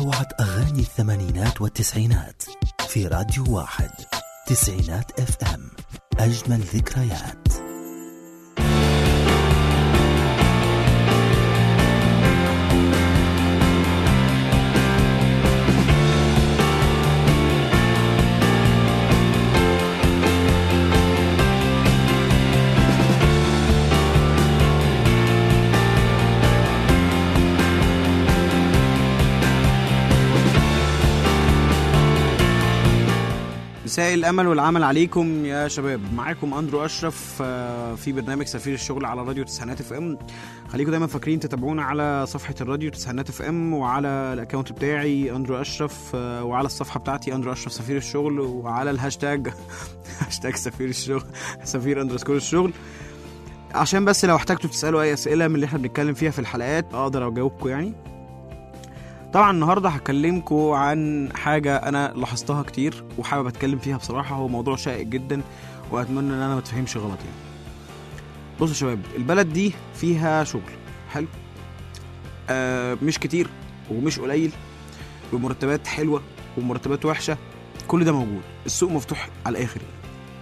أروعة أغاني الثمانينات والتسعينات في راديو واحد تسعينات اف ام أجمل ذكريات مساء الامل والعمل عليكم يا شباب معاكم اندرو اشرف آه، في برنامج سفير الشغل على راديو تسعينات اف ام خليكم دايما فاكرين تتابعونا على صفحه الراديو تسعينات اف ام وعلى الاكونت بتاعي اندرو اشرف آه، وعلى الصفحه بتاعتي اندرو اشرف سفير الشغل وعلى الهاشتاج هاشتاج سفير الشغل سفير اندرسكور الشغل عشان بس لو احتجتوا تسالوا اي اسئله من اللي احنا بنتكلم فيها في الحلقات اقدر اجاوبكم يعني طبعا النهارده هكلمكم عن حاجه انا لاحظتها كتير وحابب اتكلم فيها بصراحه هو موضوع شائك جدا واتمنى ان انا ما اتفهمش غلط يعني بصوا يا شباب البلد دي فيها شغل حلو آه مش كتير ومش قليل ومرتبات حلوه ومرتبات وحشه كل ده موجود السوق مفتوح على الاخر يعني.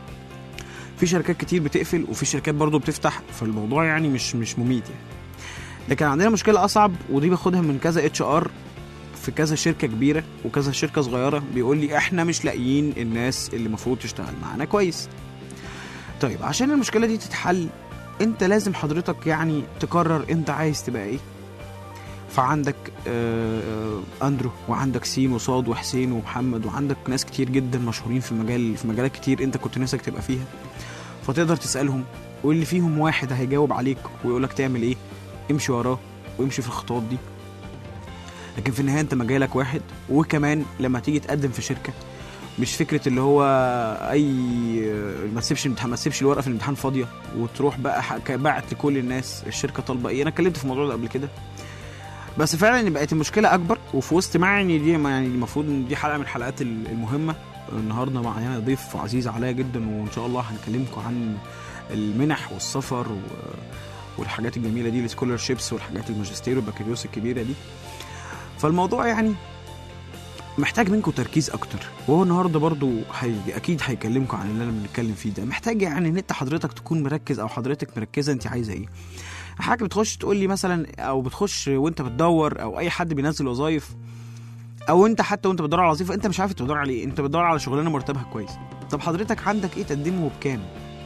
في شركات كتير بتقفل وفي شركات برضو بتفتح فالموضوع يعني مش مش مميت يعني لكن عندنا مشكله اصعب ودي باخدها من كذا اتش ار في كذا شركه كبيره وكذا شركه صغيره بيقول لي احنا مش لاقيين الناس اللي المفروض تشتغل معانا كويس طيب عشان المشكله دي تتحل انت لازم حضرتك يعني تقرر انت عايز تبقى ايه فعندك آه، آه، اندرو وعندك سين وصاد وحسين ومحمد وعندك ناس كتير جدا مشهورين في مجال في مجالات كتير انت كنت نفسك تبقى فيها فتقدر تسالهم واللي فيهم واحد هيجاوب عليك ويقولك تعمل ايه امشي وراه وامشي في الخطوات دي لكن في النهايه انت مجالك واحد وكمان لما تيجي تقدم في شركه مش فكره اللي هو اي ما تسيبش الامتحان ما تسيبش الورقه في الامتحان فاضيه وتروح بقى ح- باعت لكل الناس الشركه طالبه ايه انا اتكلمت في الموضوع ده قبل كده بس فعلا بقت المشكله اكبر وفي وسط معي دي يعني المفروض ان دي حلقه من الحلقات ال- المهمه النهارده معانا ضيف عزيز عليا جدا وان شاء الله هنكلمكم عن المنح والسفر و... والحاجات الجميله دي السكولرشيبس والحاجات الماجستير والبكالوريوس الكبيره دي فالموضوع يعني محتاج منكم تركيز اكتر وهو النهارده برضو هي اكيد هيكلمكم عن اللي انا بنتكلم فيه ده محتاج يعني ان انت حضرتك تكون مركز او حضرتك مركزه انت عايزه ايه حاجه بتخش تقول لي مثلا او بتخش وانت بتدور او اي حد بينزل وظايف او انت حتى وانت بتدور على وظيفه انت مش عارف تدور على ايه انت بتدور على شغلانه مرتبها كويس طب حضرتك عندك ايه تقدمه وبكام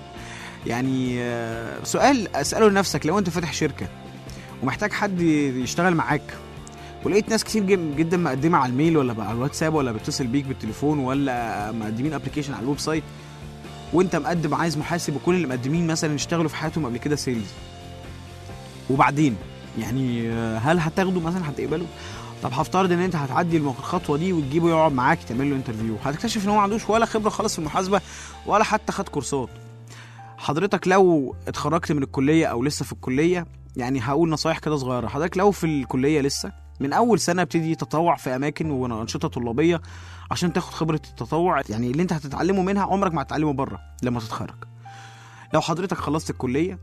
يعني آه، سؤال اساله لنفسك لو انت فاتح شركه ومحتاج حد يشتغل معاك ولقيت ناس كتير جم- جدا مقدمه على الميل ولا على الواتساب ولا بيتصل بيك بالتليفون ولا مقدمين ابلكيشن على الويب سايت وانت مقدم عايز محاسب وكل اللي مقدمين مثلا اشتغلوا في حياتهم قبل كده سيلز وبعدين يعني آه، هل هتاخده مثلا هتقبله طب هفترض ان انت هتعدي المخ- الخطوه دي وتجيبه يقعد معاك تعمل له انترفيو هتكتشف ان هو ما عندوش ولا خبره خالص في المحاسبه ولا حتى خد كورسات حضرتك لو اتخرجت من الكليه او لسه في الكليه يعني هقول نصايح كده صغيره حضرتك لو في الكليه لسه من اول سنه ابتدي تطوع في اماكن وانشطه طلابيه عشان تاخد خبره التطوع يعني اللي انت هتتعلمه منها عمرك ما هتتعلمه بره لما تتخرج لو حضرتك خلصت الكليه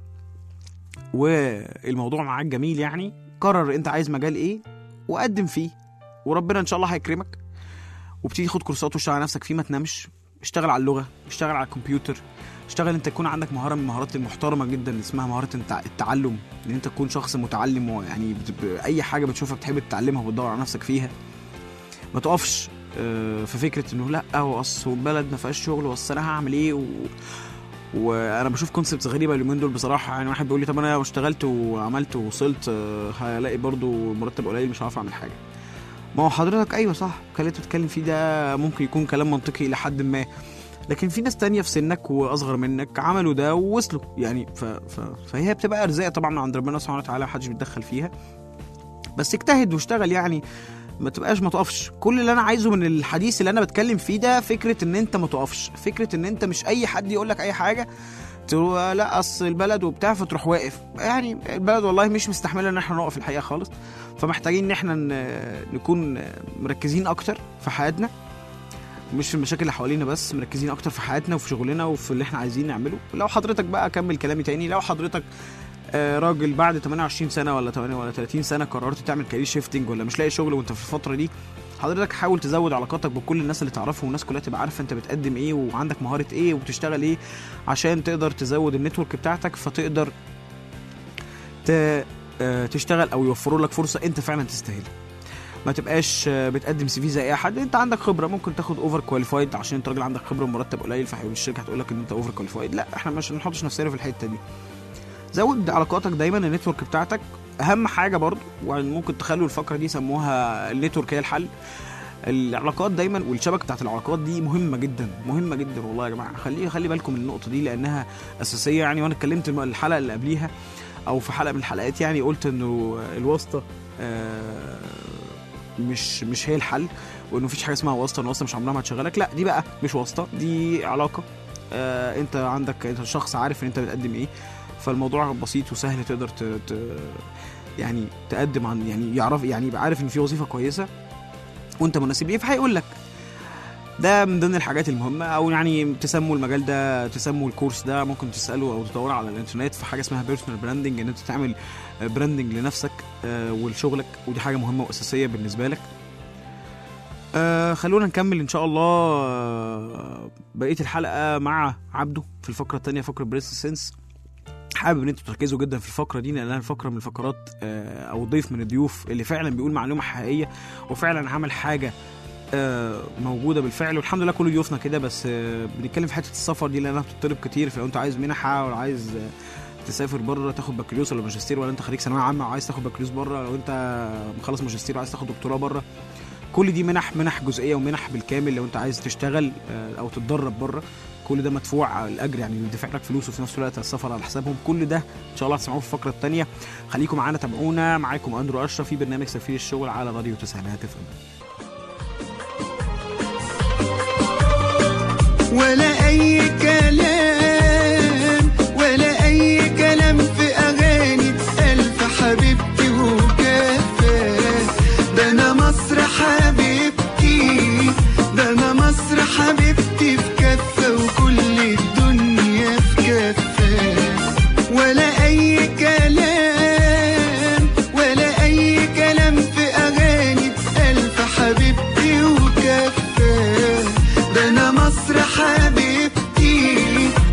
والموضوع معاك جميل يعني قرر انت عايز مجال ايه وقدم فيه وربنا ان شاء الله هيكرمك وابتدي خد كورسات واشتغل على نفسك فيه ما تنامش اشتغل على اللغه اشتغل على الكمبيوتر اشتغل انت يكون عندك مهاره من المهارات المحترمه جدا اللي اسمها مهاره التع- التعلم ان انت تكون شخص متعلم ويعني بت- ب- اي حاجه بتشوفها بتحب تتعلمها وبتدور على نفسك فيها ما تقفش آه، في فكره انه لا هو اصل البلد ما فيهاش شغل واصل انا هعمل ايه و... وانا بشوف كونسبتس غريبه اليومين دول بصراحه يعني واحد بيقول لي طب انا لو اشتغلت وعملت ووصلت آه، هلاقي برضو مرتب قليل مش هعرف اعمل حاجه ما هو حضرتك ايوه صح الكلام اللي انت بتتكلم فيه ده ممكن يكون كلام منطقي الى حد ما لكن في ناس تانية في سنك واصغر منك عملوا ده ووصلوا يعني ف... ف... فهي بتبقى ارزاق طبعا من عند ربنا سبحانه وتعالى محدش بيتدخل فيها بس اجتهد واشتغل يعني ما تبقاش ما تقفش كل اللي انا عايزه من الحديث اللي انا بتكلم فيه ده فكره ان انت ما تقفش فكره ان انت مش اي حد يقول لك اي حاجه تقول لا اصل البلد وبتاع فتروح واقف يعني البلد والله مش مستحمله ان احنا نقف الحقيقه خالص فمحتاجين ان احنا ن- نكون مركزين اكتر في حياتنا مش في المشاكل اللي حوالينا بس مركزين اكتر في حياتنا وفي شغلنا وفي اللي احنا عايزين نعمله لو حضرتك بقى اكمل كلامي تاني لو حضرتك آه، راجل بعد 28 سنه ولا 8 ولا 30 سنه قررت تعمل كارير شيفتنج ولا مش لاقي شغل وانت في الفتره دي حضرتك حاول تزود علاقاتك بكل الناس اللي تعرفهم والناس كلها تبقى عارفه انت بتقدم ايه وعندك مهاره ايه وبتشتغل ايه عشان تقدر تزود النتورك بتاعتك فتقدر ت... آه، تشتغل او يوفروا لك فرصه انت فعلا تستاهلها ما تبقاش آه، بتقدم سي في زي اي حد انت عندك خبره ممكن تاخد اوفر كواليفايد عشان انت راجل عندك خبره ومرتب قليل فالشركه هتقول لك ان انت اوفر كواليفايد لا احنا مش نحطش نفسنا في الحته دي زود علاقاتك دايما النتورك بتاعتك اهم حاجه برضو وممكن تخلوا الفقره دي يسموها النتورك هي الحل العلاقات دايما والشبكه بتاعت العلاقات دي مهمه جدا مهمه جدا والله يا جماعه خلي خلي بالكم من النقطه دي لانها اساسيه يعني وانا اتكلمت الم- الحلقه اللي قبليها او في حلقه من الحلقات يعني قلت انه الواسطه آه، مش مش هي الحل وانه مفيش حاجه اسمها واسطه ان الواسطه مش عمرها ما هتشغلك لا دي بقى مش واسطه دي علاقه آه، انت عندك انت شخص عارف ان انت بتقدم ايه فالموضوع بسيط وسهل تقدر ت... ت... يعني تقدم عن يعني يعرف يعني يبقى عارف ان في وظيفه كويسه وانت مناسب ليه فهيقول لك ده من ضمن الحاجات المهمه او يعني تسموا المجال ده تسموا الكورس ده ممكن تساله او تدور على الانترنت في حاجه اسمها بيرسونال براندنج ان انت تعمل براندنج لنفسك آه، ولشغلك ودي حاجه مهمه واساسيه بالنسبه لك آه خلونا نكمل ان شاء الله آه، بقيه الحلقه مع عبده في الفقره الثانيه فقره بريس سنس حابب ان انتوا تركزوا جدا في الفقره دي لانها الفقره من الفقرات آه، او ضيف من الضيوف اللي فعلا بيقول معلومه حقيقيه وفعلا عمل حاجه آه، موجوده بالفعل والحمد لله كل ضيوفنا كده بس آه، بنتكلم في حته السفر دي لانها بتطلب كتير فلو انت عايز منحه ولا عايز آه، تسافر بره تاخد بكالوريوس ولا ماجستير ولا انت خريج ثانويه عامه وعايز تاخد بكالوريوس بره لو انت مخلص ماجستير وعايز تاخد دكتوراه بره كل دي منح منح جزئيه ومنح بالكامل لو انت عايز تشتغل آه، او تتدرب بره كل ده مدفوع الاجر يعني بيدفع لك فلوس وفي نفس الوقت السفر على حسابهم كل ده ان شاء الله هتسمعوه في الفقره الثانيه خليكم معانا تابعونا معاكم اندرو اشرف في برنامج سفير الشغل على راديو تسعينات اف ام ولا أي كلام ولا أي كلام في أغاني ألف حبيبتي وكفى ده أنا مصر حبيبتي ده أنا مصر حبيبتي في كفة وكل الدنيا في كفة ولا أي كلام ولا أي كلام في أغاني ألف حبيبتي وكفى ده أنا مصر حبيبتي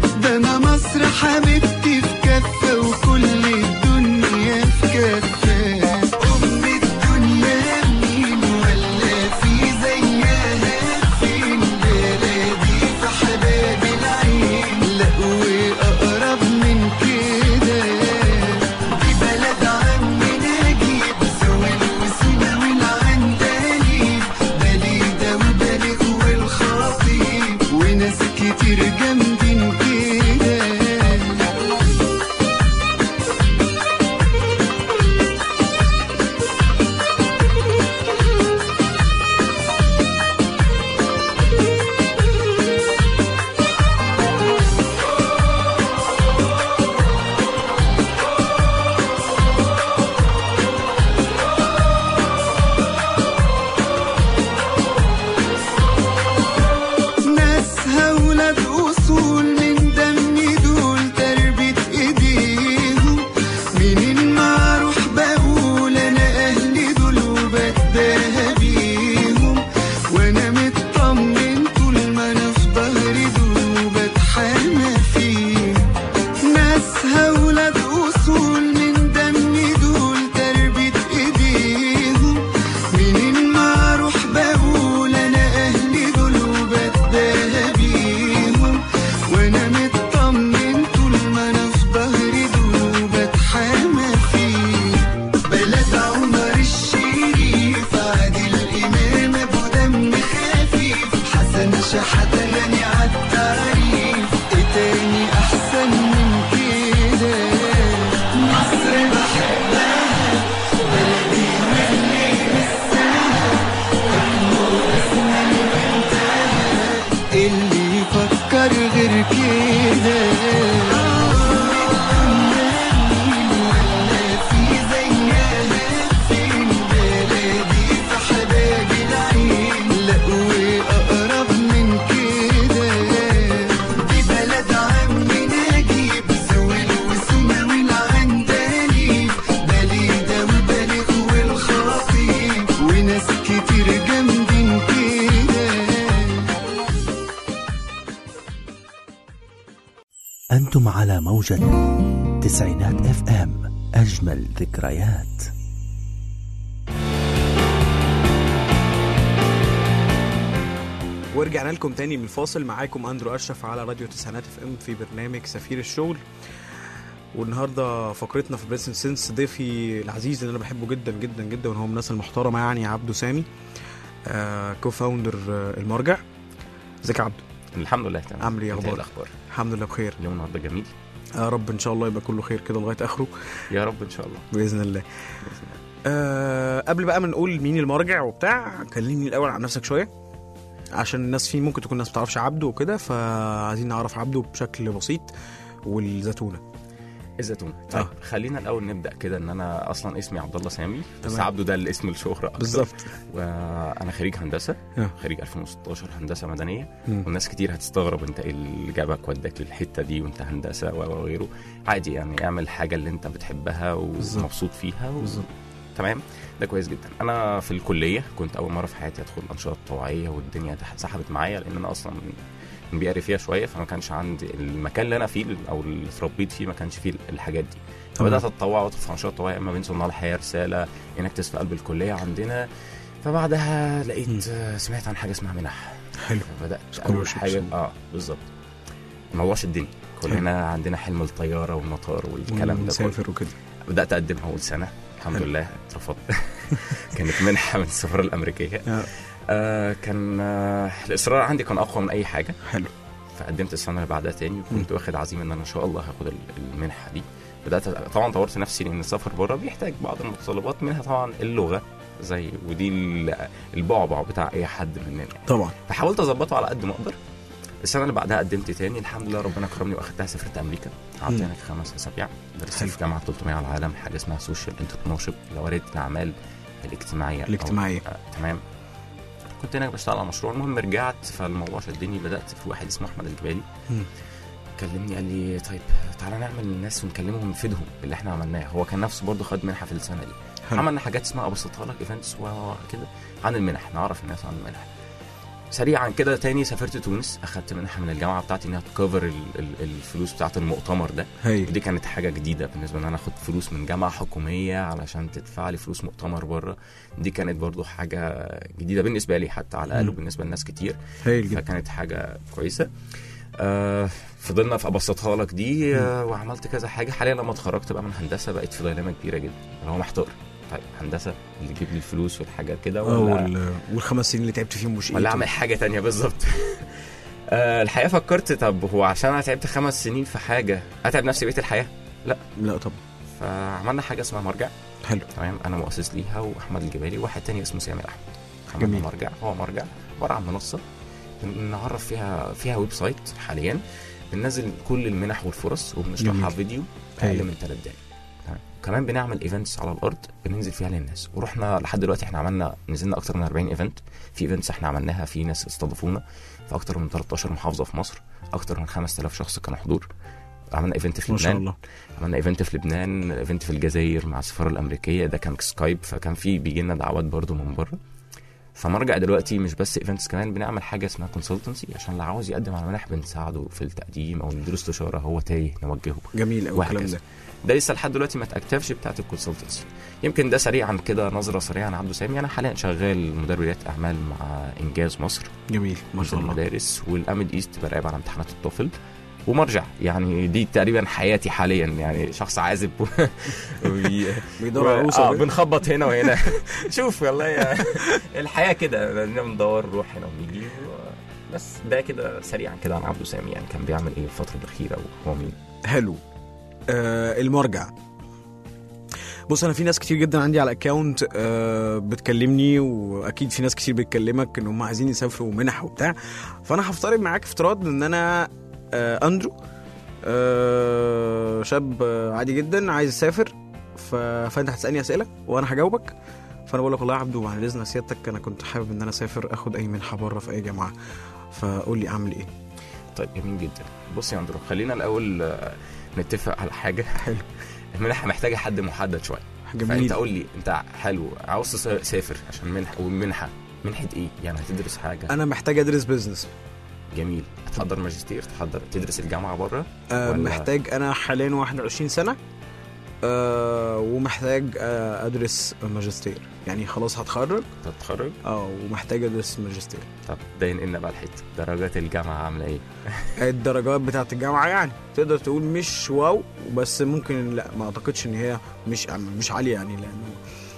أنتم على موجة تسعينات اف ام أجمل ذكريات ورجعنا لكم تاني من الفاصل معاكم اندرو اشرف على راديو تسعينات اف ام في برنامج سفير الشغل والنهارده فقرتنا في بريسن سينس ضيفي العزيز اللي انا بحبه جدا جدا جدا وهو من الناس المحترمه يعني عبده سامي آه كو فاوندر آه المرجع ازيك يا عبده الحمد لله تمام عامل ايه انت اخبارك الاخبار الحمد لله بخير اليوم النهارده جميل يا رب ان شاء الله يبقى كله خير كده لغايه اخره يا رب ان شاء الله باذن الله بإذن الله. أه قبل بقى ما نقول مين المرجع وبتاع كلمني الاول عن نفسك شويه عشان الناس فيه ممكن تكون الناس ما تعرفش عبده وكده فعايزين نعرف عبده بشكل بسيط والزتونه الزيتون طيب آه. خلينا الاول نبدا كده ان انا اصلا اسمي عبد الله سامي بس تمام. عبده ده الاسم الشهره اكتر بالظبط وانا خريج هندسه آه. خريج 2016 هندسه مدنيه مم. والناس كتير هتستغرب انت ايه اللي جابك وداك للحته دي وانت هندسه و- وغيره عادي يعني اعمل حاجه اللي انت بتحبها بالظبط. ومبسوط فيها و... بالظبط. تمام ده كويس جدا انا في الكليه كنت اول مره في حياتي ادخل انشطه طوعيه والدنيا ده سحبت معايا لان انا اصلا من من بيئه ريفيه شويه فما كانش عندي المكان اللي انا فيه او اللي اتربيت فيه ما كانش فيه الحاجات دي فبدات اتطوع وادخل في انشطه طوعيه اما بين صناع الحياه رساله انكتس في قلب الكليه عندنا فبعدها لقيت آه، سمعت عن حاجه اسمها منح حلو فبدات scholarship اول حاجه و- اه بالظبط الموضوع شدني كلنا عندنا حلم الطياره والمطار والكلام ده كله مسافر وكده بدات اقدمها اول سنه الحمد حلو. لله اترفضت كانت منحه من السفاره الامريكيه آه. آه كان آه الاصرار عندي كان اقوى من اي حاجه حلو فقدمت السنه اللي بعدها تاني وكنت واخد عزيمه ان انا ان شاء الله هاخد ال- المنحه دي بدات طبعا طورت نفسي لان السفر بره بيحتاج بعض المتطلبات منها طبعا اللغه زي ودي ال- البعبع بتاع اي حد مننا طبعا فحاولت اظبطه على قد ما اقدر السنه اللي بعدها قدمت تاني الحمد لله ربنا كرمني واخدتها سافرت امريكا قعدت مم. هناك خمس اسابيع درست حلو. في جامعه 300 على العالم حاجه اسمها سوشيال انتربرنورشيب اللي هو رياده الاعمال الاجتماعيه أو- الاجتماعية. آه تمام كنت هناك بشتغل على مشروع المهم رجعت فالموضوع شدني بدات في واحد اسمه احمد الجبالي مم. كلمني قال لي طيب تعالى نعمل الناس ونكلمهم ونفيدهم باللي احنا عملناه هو كان نفسه برضه خد منحه في السنه دي حلو. عملنا حاجات اسمها ابسطها لك ايفنتس وكده عن المنح نعرف الناس عن المنح سريعا كده تاني سافرت تونس اخدت منحه من الجامعه بتاعتي انها تكفر ال- ال- الفلوس بتاعت المؤتمر ده هايل ودي كانت حاجه جديده بالنسبه ان انا اخد فلوس من جامعه حكوميه علشان تدفع لي فلوس مؤتمر بره دي كانت برضو حاجه جديده بالنسبه لي حتى على الاقل مم. وبالنسبه لناس كتير هايل جدا فكانت حاجه كويسه آه فضلنا في ابسطها لك دي آه وعملت كذا حاجه حاليا لما اتخرجت بقى من هندسه بقيت في دايلاما كبيره جدا اللي هو محتار طيب هندسه اللي يجيب لي الفلوس والحاجات كده اه ولا وال- والخمس سنين اللي تعبت فيهم مش ولا اعمل حاجه تانية بالظبط آه الحقيقه فكرت طب هو عشان انا تعبت خمس سنين في حاجه اتعب نفسي بقيه الحياه لا طبعا فعملنا حاجه اسمها مرجع حلو تمام انا مؤسس ليها واحمد الجبالي وواحد تاني اسمه سامي احمد عملنا جميل. مرجع هو مرجع عباره عن منصه نعرف فيها فيها ويب سايت حاليا بننزل كل المنح والفرص وبنشرحها جميل. فيديو هايل. اقل من ثلاث دقايق تمام كمان بنعمل ايفنتس على الارض بننزل فيها للناس ورحنا لحد دلوقتي احنا عملنا نزلنا اكتر من 40 ايفنت في ايفنتس احنا عملناها في ناس استضافونا في اكتر من 13 محافظه في مصر اكتر من 5000 شخص كانوا حضور عملنا ايفنت في ما شاء لبنان الله عملنا ايفنت في لبنان ايفنت في الجزائر مع السفاره الامريكيه ده كان سكايب فكان في بيجي لنا دعوات برضو من بره فمرجع دلوقتي مش بس ايفنتس كمان بنعمل حاجه اسمها كونسلتنسي عشان اللي عاوز يقدم على منح بنساعده في التقديم او نديله استشاره هو تايه نوجهه جميل قوي الكلام وهكذا. ده ده لسه لحد دلوقتي ما اتاكتفش بتاعت الكونسلتنسي يمكن ده سريعا كده نظره سريعه عن عبده سامي انا حاليا شغال مدرب رياده اعمال مع انجاز مصر جميل ما في شاء الله المدارس والامد ايست براقب على امتحانات الطفل ومرجع يعني دي تقريبا حياتي حاليا يعني شخص عازب و... وبي... بيدور على و- عروسه آه وكده. بنخبط هنا وهنا شوف والله يا الحياه كده بدنا بندور نروح هنا ونيجي و- بس ده كده سريعا كده عن عبده سامي يعني كان بيعمل ايه الفتره الاخيره وهو مين حلو آه المرجع بص انا في ناس كتير جدا عندي على الاكونت آه بتكلمني واكيد في ناس كتير بتكلمك ان هم عايزين يسافروا منح وبتاع فانا هفترض معاك افتراض ان انا آه اندرو آه شاب آه، عادي جدا عايز اسافر ف... فانت هتسالني اسئله وانا هجاوبك فانا بقول لك والله يا عبدو بعد اذن سيادتك انا كنت حابب ان انا اسافر اخد اي منحه بره في اي جامعه فقول لي اعمل ايه طيب جميل جدا بص يا اندرو خلينا الاول آه، نتفق على حاجه حلو المنحه محتاجه حد محدد شويه فانت جميل قول لي انت حلو عاوز تسافر عشان منحه ومنحه منحه ايه يعني هتدرس حاجه انا محتاج ادرس بزنس جميل تحضر ماجستير تحضر تدرس الجامعه بره آه ولا- محتاج انا حاليا 21 سنه آه ومحتاج آه ادرس ماجستير يعني خلاص هتخرج تتخرج اه ومحتاج ادرس ماجستير طب ده ينقلنا بقى الحته درجات الجامعه عامله ايه الدرجات بتاعت الجامعه يعني تقدر تقول مش واو بس ممكن لا ما اعتقدش ان هي مش مش عاليه يعني لانه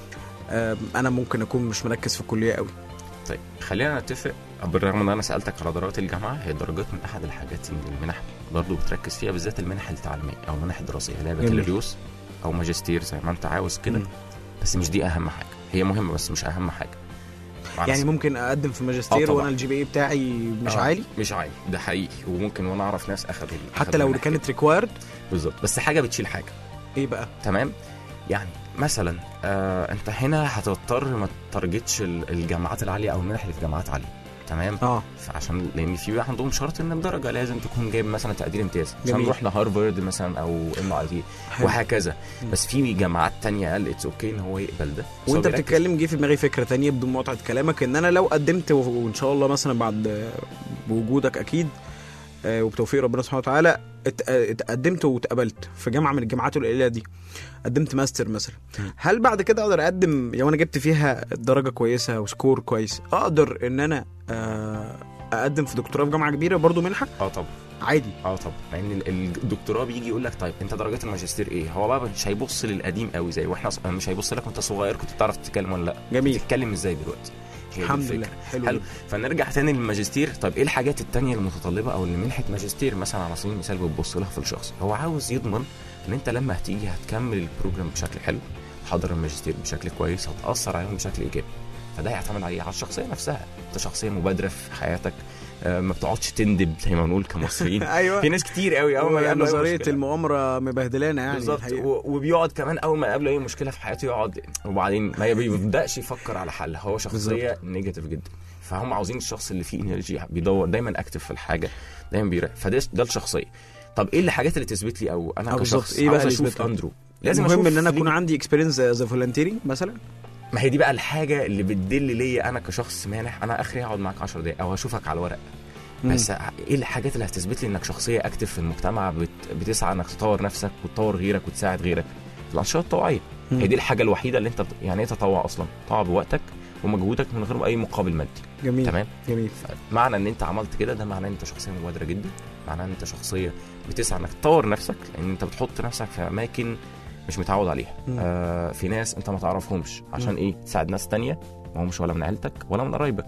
آه انا ممكن اكون مش مركز في الكليه قوي طيب خلينا نتفق بالرغم ان انا سالتك على درجات الجامعه هي درجات من احد الحاجات اللي المنح برضه بتركز فيها بالذات المنح التعليميه او المنح الدراسيه اللي هي جميل. بكالوريوس او ماجستير زي ما انت عاوز كده مم. بس مش دي اهم حاجه هي مهمه بس مش اهم حاجه معنى يعني س- ممكن اقدم في آه ماجستير طبعاً. وانا الجي بي اي بتاعي مش آه، عالي مش عالي ده حقيقي وممكن وانا اعرف ناس اخدوا حتى أخدوا لو منح كانت كده. ريكوايرد بالظبط بس حاجه بتشيل حاجه ايه بقى تمام يعني مثلا آه انت هنا هتضطر ما تارجتش ال- الجامعات العاليه او المنح اللي في جامعات عاليه تمام اه عشان لان في عندهم شرط ان الدرجه لازم تكون جايب مثلا تقدير امتياز عشان جميل. نروح لهارفارد مثلا او ام اي تي حلو. وهكذا مم. بس في جامعات تانية قال اتس اوكي ان هو يقبل ده بس هو وانت بيركز. بتتكلم جه في دماغي فكره تانية بدون مقاطعه كلامك ان انا لو قدمت و- وان شاء الله مثلا بعد آه، بوجودك اكيد آه، وبتوفيق ربنا سبحانه وتعالى ات- آه، اتقدمت واتقبلت في جامعه من الجامعات القليله دي قدمت ماستر مثلا مم. هل بعد كده اقدر اقدم لو انا جبت فيها درجه كويسه وسكور كويس اقدر ان انا آه، اقدم في دكتوراه في جامعه كبيره برضو منحه اه طبعا عادي اه طبعا لان ال- الدكتوراه بيجي يقول لك طيب انت درجات الماجستير ايه هو بقى مش هيبص للقديم قوي زي واحنا ص- مش هيبص لك وانت صغير كنت بتعرف تتكلم ولا لا جميل بتتكلم ازاي دلوقتي هي دي الحمد الفكرة. لله حلو, حلو جدا. فنرجع تاني للماجستير طيب ايه الحاجات التانية المتطلبة او اللي منحة ماجستير مثلا على سبيل المثال بتبص لها في الشخص هو عاوز يضمن ان انت لما هتيجي هتكمل البروجرام بشكل حلو تحضر الماجستير بشكل كويس هتأثر عليهم بشكل ايجابي فده يعتمد عليه على الشخصية نفسها انت شخصية مبادرة في حياتك آه، ما بتقعدش تندب زي ما بنقول كمصريين ايوه في ناس كتير قوي اول ما يقابلوا أي نظريه مشكلة. المؤامره مبهدلانا يعني بالظبط الحقيقة. و- وبيقعد كمان اول ما يقابله اي مشكله في حياته يقعد وبعدين ما بيبداش يفكر على حل هو شخصيه نيجاتيف جدا فهم عاوزين الشخص اللي فيه انرجي بيدور دايما اكتف في الحاجه دايما بيرا فده ده الشخصيه طب ايه الحاجات اللي تثبت لي او انا آه بالظبط. كشخص إيه بقى عاوز اللي اشوف يثبت لك؟ اندرو لازم المهم أشوف ان انا ليه- اكون عندي اكسبيرينس ذا فولنتيرنج مثلا ما هي دي بقى الحاجه اللي بتدل ليا انا كشخص مانح انا اخري هقعد معاك 10 دقايق او هشوفك على الورق بس ايه الحاجات اللي هتثبت لي انك شخصيه اكتف في المجتمع بت... بتسعى انك تطور نفسك وتطور غيرك وتساعد غيرك الانشطه الطوعيه مم. هي دي الحاجه الوحيده اللي انت بت... يعني ايه تطوع اصلا تطوع بوقتك ومجهودك من غير اي مقابل مادي جميل تمام جميل معنى ان انت عملت كده ده معناه ان انت شخصيه مبادره جدا معناه ان انت شخصيه بتسعى انك تطور نفسك لان انت بتحط نفسك في اماكن مش متعود عليها مم. آه في ناس انت ما تعرفهمش عشان مم. ايه تساعد ناس تانية ما همش ولا من عيلتك ولا من قرايبك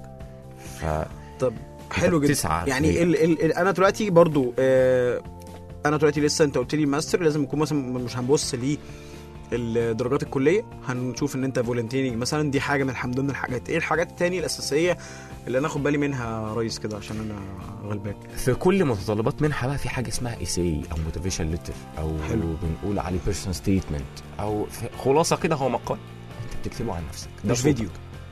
ف طب حلو جدا بتسعى يعني هي. ال ال ال انا دلوقتي برضو آه انا دلوقتي لسه انت قلت لي ماستر لازم يكون مثلا مش هنبص ليه الدرجات الكليه هنشوف ان انت فولنتيرنج مثلا دي حاجه من الحمد ضمن الحاجات ايه الحاجات التانية الاساسيه اللي انا اخد بالي منها يا ريس كده عشان انا غلبان في كل متطلبات منحة بقى في حاجة اسمها ايساي او موتيفيشن ليتر او حلو. بنقول عليه بيرسون ستيتمنت او في خلاصة كده هو مقال انت بتكتبه عن نفسك ده مش صوتك. فيديو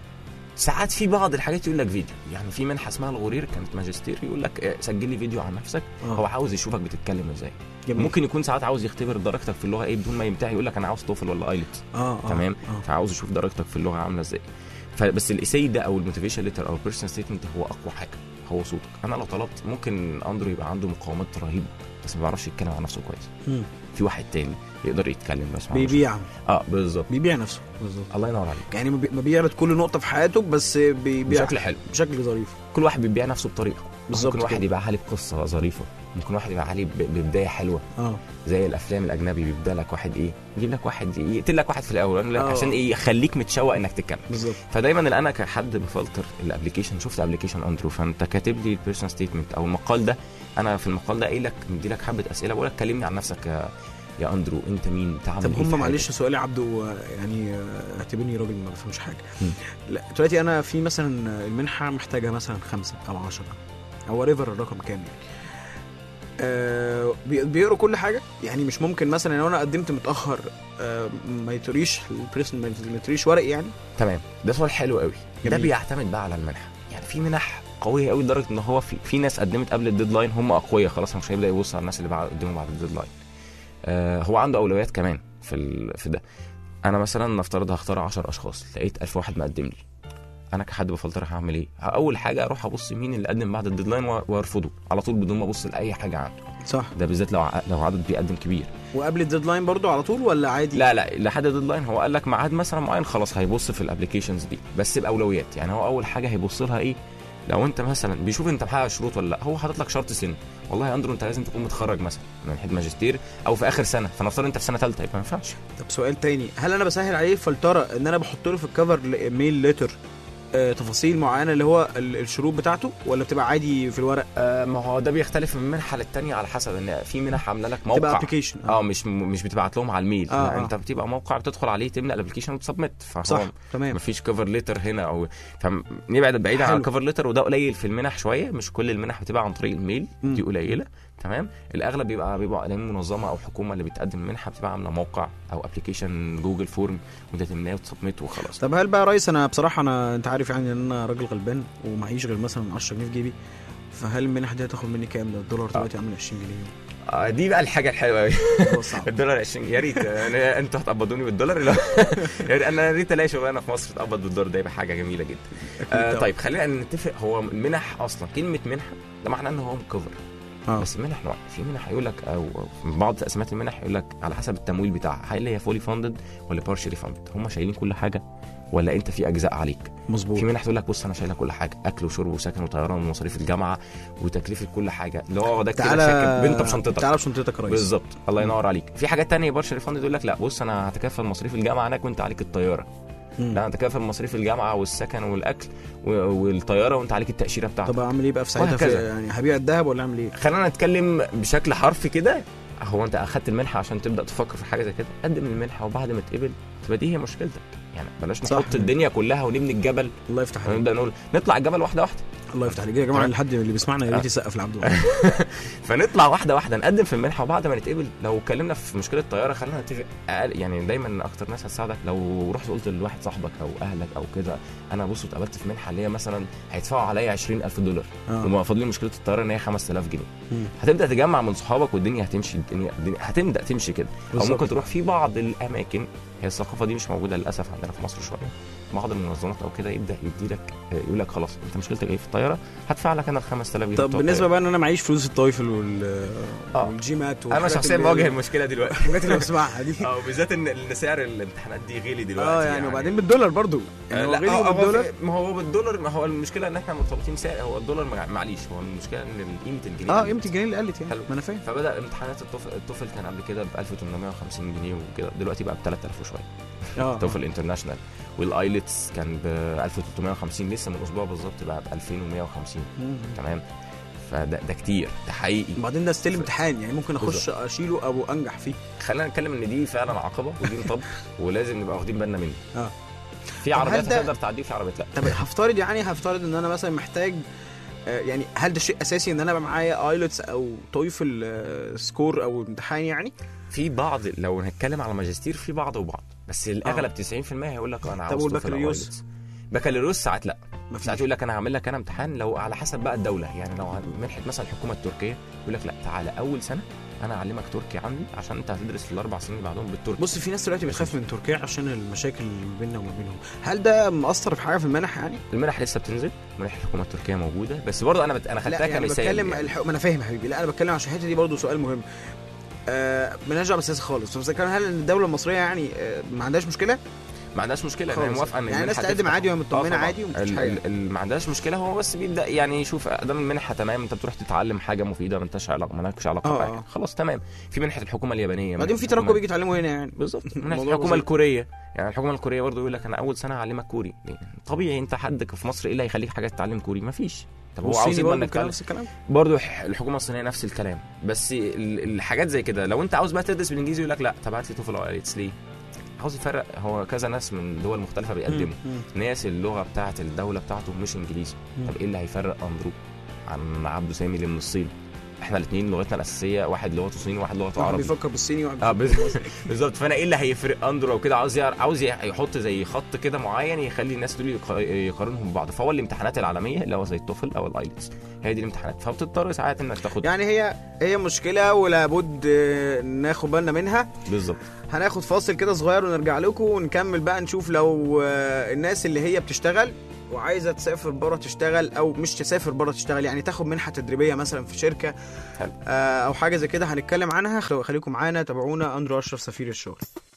ساعات في بعض الحاجات يقول لك فيديو يعني في منحة اسمها الغرير كانت ماجستير يقول لك آه، سجل لي فيديو عن نفسك آه. هو عاوز يشوفك بتتكلم ازاي جميل. ممكن يكون ساعات عاوز يختبر درجتك في اللغة ايه بدون ما يمتحن يقول لك انا عاوز توفل ولا ايلتس اه آه، تمام آه. فعاوز اشوف درجتك في اللغه عامله ازاي فبس الايساي ده او الموتيفيشن ليتر او البيرسون ستيتمنت هو اقوى حاجه هو صوتك انا لو طلبت ممكن اندرو يبقى عنده مقاومات رهيبه بس ما بيعرفش يتكلم عن نفسه كويس مم. في واحد تاني يقدر يتكلم بس ما بيعرفش- بيبيع اه بالظبط بيبيع نفسه بالظبط الله ينور عليك يعني ما بي- ما بيعرض كل نقطه في حياته بس بيبيع بشكل حلو بشكل ظريف كل واحد بيبيع نفسه بطريقه بالظبط ممكن واحد كده. يبيعها لي بقصه ظريفه ممكن واحد يبيعها لي ب- ببدايه حلوه اه زي الافلام الاجنبي بيبدا لك واحد ايه يجيب لك واحد يقتل لك واحد في الاول يقول لك آه. عشان ايه يخليك متشوق انك تكمل بالظبط فدايما اللي انا كحد بفلتر الابلكيشن شفت ابلكيشن اندرو فانت كاتب لي البيرسون ستيتمنت او المقال ده انا في المقال ده قايل لك مدي لك حبه اسئله بقول لك كلمني عن نفسك يا يا اندرو انت مين بتعمل طب ايه في هم معلش حياتك؟ سؤالي عبده آه، يعني آه، اعتبرني راجل ما بفهمش حاجه مم. لا دلوقتي انا في مثلا المنحه محتاجه مثلا خمسه او عشرة او ريفر الرقم كام يعني آه بي- بيقروا كل حاجه يعني مش ممكن مثلا لو انا قدمت متاخر آه ما يطريش البريسن ما يطريش ورق يعني تمام ده سؤال حلو قوي ده جميل. بيعتمد بقى على المنحه يعني في منح قويه قوي لدرجه ان هو في, في ناس قدمت قبل الديدلاين هم اقوياء خلاص مش هيبدا يبص على الناس اللي بعد قدموا بعد الديدلاين آه هو عنده اولويات كمان في ال... في ده انا مثلا نفترض هختار 10 اشخاص لقيت 1000 واحد مقدم لي انا كحد بفلتر هعمل ايه اول حاجه اروح ابص مين اللي قدم بعد الديدلاين و- وارفضه على طول بدون ما ابص لاي حاجه عنده صح ده بالذات لو ع- لو عدد بيقدم كبير وقبل الديدلاين برضو على طول ولا عادي لا لا لحد الديدلاين هو قال لك ميعاد مثلا معين خلاص هيبص في الابلكيشنز دي بس باولويات يعني هو اول حاجه هيبص لها ايه لو انت مثلا بيشوف انت محقق الشروط ولا لا هو حاطط لك شرط سن والله يا اندرو انت لازم تكون متخرج مثلا من حد ماجستير او في اخر سنه فنفترض انت في سنه ثالثه يبقى ما ينفعش طب سؤال تاني هل انا بسهل عليه الفلتره ان انا بحط له في الكفر ميل ليتر آه تفاصيل معينه اللي هو ال- الشروط بتاعته ولا بتبقى عادي في الورق آه ما هو ده بيختلف من منحه للتانيه على حسب ان في منح عامله لك تبقى موقع ابلكيشن اه مش مش بتبعت لهم على الميل آه، لا آه. انت بتبقى موقع بتدخل عليه تملى الابلكيشن وتسبمت فهو صح تمام مفيش كفر ليتر هنا او فنبعد بعيد عن حلو. الكفر ليتر وده قليل في المنح شويه مش كل المنح بتبقى عن طريق الميل مم. دي قليله تمام الاغلب بيبقى بيبقى اعلام منظمه او حكومه اللي بتقدم المنحه بتبقى عامله موقع او ابلكيشن جوجل فورم وانت تملاه وتسبمت وخلاص طب هل بقى يا ريس انا بصراحه انا انت عارف يعني ان انا راجل غلبان ومعيش غير مثلا 10 جنيه في جيبي فهل المنح دي هتاخد مني كام ده الدولار دلوقتي عامل 20 جنيه آه دي بقى الحاجه الحلوه قوي الموضوع صعب الدولار 20 يا ريت أنا- انتوا هتقبضوني بالدولار لا يعني انا يا ريت الاقي شغلانه في مصر تقبض بالدولار ده يبقى حاجه جميله جدا آه طبعا. طيب خلينا نتفق هو المنح اصلا كلمه منحه ده معناه ان هو مكفر اه بس المنح نوع في منح يقول لك او في بعض تقسيمات المنح يقول لك على حسب التمويل بتاعها هل هي فولي فاندد ولا بارشلي فاندد هم شايلين كل حاجه ولا انت في اجزاء عليك مظبوط في منح تقول لك بص انا شايله كل حاجه اكل وشرب وسكن وطيران ومصاريف الجامعه وتكلفه كل حاجه اللي هو ده كده تعالى شكل بنت بشنطتك تعالى بشنطتك يا ريس بالظبط الله ينور عليك في حاجات تانية بارشل فاند يقول لك لا بص انا هتكفل مصاريف الجامعه هناك وانت عليك الطياره مم. لا هتكفل مصاريف الجامعه والسكن والاكل و- والطياره وانت عليك التاشيره بتاعتك طب اعمل ايه بقى في ساعتها في وهكذا. يعني هبيع الذهب ولا اعمل ايه؟ خلينا نتكلم بشكل حرفي كده هو انت اخدت المنحه عشان تبدا تفكر في حاجه زي كده قدم المنحه وبعد ما تقبل تبقى دي هي مشكلتك يعني بلاش صح. نحط الدنيا كلها ونبني الجبل الله يفتح عليك ونبدا نقول نطلع الجبل واحده واحده الله يفتح عليك يا جماعه تمام. لحد اللي بيسمعنا يا ريت يسقف لعبد الله فنطلع واحده واحده نقدم في المنحه وبعد ما نتقبل لو اتكلمنا في مشكله طياره خلينا نتفق اقل يعني دايما اكتر ناس هتساعدك لو رحت قلت لواحد صاحبك او اهلك او كده انا بص اتقابلت في منحه اللي هي مثلا هيدفعوا عليا 20000 دولار آه. وما فاضلين مشكله الطياره ان هي 5000 جنيه مم. هتبدا تجمع من صحابك والدنيا هتمشي الدنيا, الدنيا هتبدا تمشي كده او بالظبط. ممكن تروح في بعض الاماكن هي الثقافه دي مش موجوده للاسف عندنا في مصر شويه بعض المنظمات او كده يبدا يدي لك يقول لك خلاص انت مشكلتك ايه في الطياره هدفع لك انا ال 5000 جنيه طب بتوع بالنسبه الطيارة. بقى ان انا معيش فلوس الطايفل وال آه. والجيمات انا والحاجات شخصيا اللي- بواجه المشكله دلوقتي الحاجات اللي بسمعها دي اه بالذات ان إن سعر الامتحانات دي غلي دلوقتي اه يعني وبعدين بالدولار برضو يعني آه هو لا غلي آه، هو بالدولار في- ما هو بالدولار ما هو المشكله ان احنا مرتبطين سعر هو الدولار مع- معليش هو المشكله ان قيمه الجنيه اه قلت. قيمه الجنيه اللي قلت يعني حلو. ما انا فاهم فبدا امتحانات التوفل التوفل كان قبل كده ب 1850 جنيه وكده دلوقتي بقى ب 3000 وشويه اه التوفل انترناشونال والايلتس كان ب 1350 لسه من اسبوع بالظبط بقى ب 2150 مم. تمام فده ده كتير ده حقيقي وبعدين ده ستيل امتحان يعني ممكن اخش بالظبط. اشيله او انجح فيه خلينا نتكلم ان دي فعلا عقبه ودي مطب ولازم نبقى واخدين بالنا منه اه في طب عربيات هل ده- هتقدر تعديه وفي عربيات لا طب هفترض يعني هفترض ان انا مثلا محتاج آه، يعني هل ده شيء اساسي ان انا يبقى معايا ايلتس او تويفل سكور او امتحان يعني في بعض لو هنتكلم على ماجستير في بعض وبعض بس الاغلب 90% هيقول لك انا عاوز توفل أو والبكالوريوس؟ IELTS. بكالوريوس ساعات لا مفيش. ساعات يقول لك انا هعمل لك انا امتحان لو على حسب بقى الدوله يعني لو منحه مثلا الحكومه التركيه يقول لك لا تعالى اول سنه انا اعلمك تركي عندي عشان انت هتدرس في الاربع سنين اللي بعدهم بالتركي بص في ناس دلوقتي بتخاف من تركيا عشان المشاكل اللي بيننا وما بينهم هل ده مأثر في حاجه في المنح يعني المنح لسه بتنزل منح الحكومه التركيه موجوده بس برضه انا بت... انا خدتها لا يعني كمثال بتكلم يعني. الح... ما انا فاهم يا حبيبي لا انا بتكلم عشان الحته دي برضو سؤال مهم آه مالناش دعوه بالسياسه خالص بس كان هل الدوله المصريه يعني آه ما عندهاش مشكله ما عندهاش مشكله انا خالص. موافقه ان يعني الناس المنحة تقدم تفتح. عادي وهي مطمنة آه طبعاً. عادي ومفيش ال- حاجة. ال- ال- ما عندهاش مشكله هو بس بيبدا يعني يشوف ادام المنحه تمام انت بتروح تتعلم حاجه مفيده ما انتش علاقه مالكش علاقه آه، بحاجه آه. خلاص تمام في منحه الحكومه اليابانيه بعدين منحة في ترقب الحكومة- بيجي يتعلموا هنا يعني بالظبط منحه الموضوع الحكومه بسيط. الكوريه يعني الحكومه الكوريه برضه يقول لك انا اول سنه هعلمك كوري ليه؟ طبيعي انت حدك في مصر ايه اللي هيخليك حاجه تتعلم كوري مفيش طب هو عاوز والصيني يضمن برضو انك كان تتعلم نفس الكلام برضه ح- الحكومه الصينيه نفس الكلام بس ال- الحاجات زي كده لو انت عاوز بقى تدرس بالانجليزي يقول لك لا طب هات لي توفل او ايلتس ليه؟ عاوز يفرق هو كذا ناس من دول مختلفه بيقدموا مم. ناس اللغه بتاعت الدوله بتاعته مش انجليزي مم. طب ايه اللي هيفرق اندرو عن عبده سامي اللي من الصين احنا الاثنين لغتنا الاساسيه واحد لغته صيني وواحد لغته واحد عربي بيفكر بالصيني وواحد اه بيفكر بز- بالظبط فانا ايه اللي هيفرق اندرو او كده عاوز يعر- عاوز ي- يحط زي خط كده معين يخلي الناس دول يق- يقارنهم ببعض فهو الامتحانات العالميه اللي هو زي التوفل او الايلتس هي دي الامتحانات فبتضطر ساعات انك تاخد يعني هي هي مشكله ولابد آه، ناخد بالنا منها بالظبط هناخد فاصل كده صغير ونرجع لكم ونكمل بقى نشوف لو آه، الناس اللي هي بتشتغل وعايزه تسافر بره تشتغل او مش تسافر بره تشتغل يعني تاخد منحه تدريبيه مثلا في شركه حلو. آه، او حاجه زي كده هنتكلم عنها خلو- خليكم معانا تابعونا اندرو اشرف سفير الشغل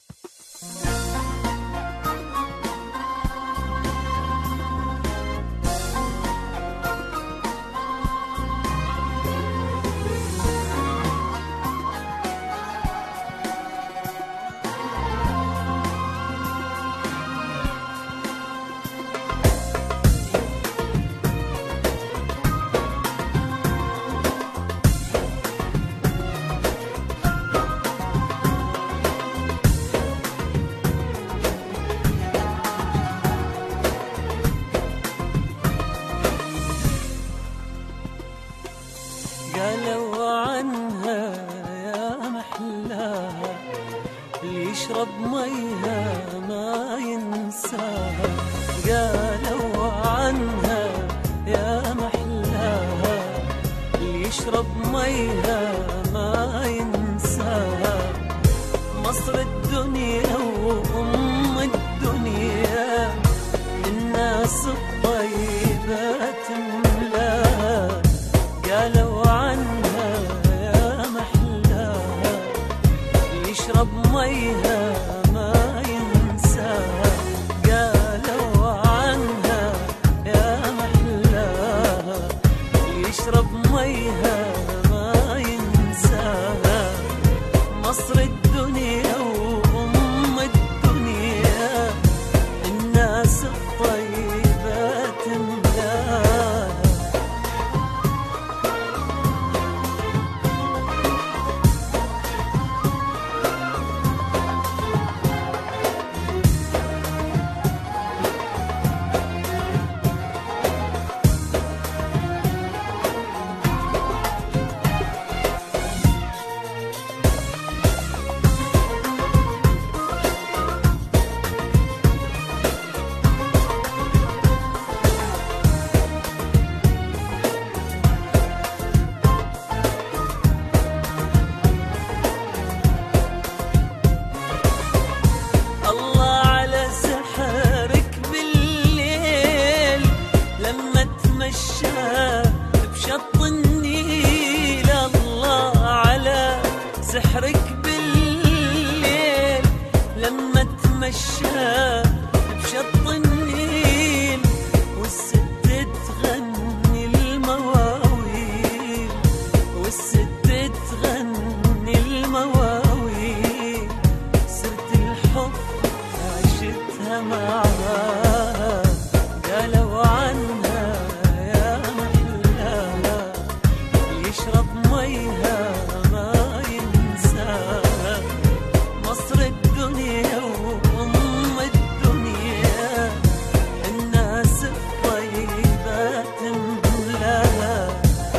قالوا عنها يا محلاها اللي يشرب ميها ما ينساها قالوا عنها يا محلاها اللي يشرب ميها ما ينساها مصر الدنيا وأم الدنيا الناس الطيبة تملاها قالوا عنها يا محلاها اللي يشرب ميها ما ينساها قالوا عنها يا محلاها اللي يشرب ميها ما ينساها مصر الدنيا وأم الدنيا الناس الطيبة تملاها الله على سحرك بالليل لما تمشى بشط النيل الله على سحرك بالليل لما تمشى بشط النيل والست تغني المواويل والست تغني المواويل سرت الحب عشتها معاها قالوا عنها يا محلاها يشرب ميها ما ينساها مصر الدنيا وأم الدنيا الناس الطيبة تملاها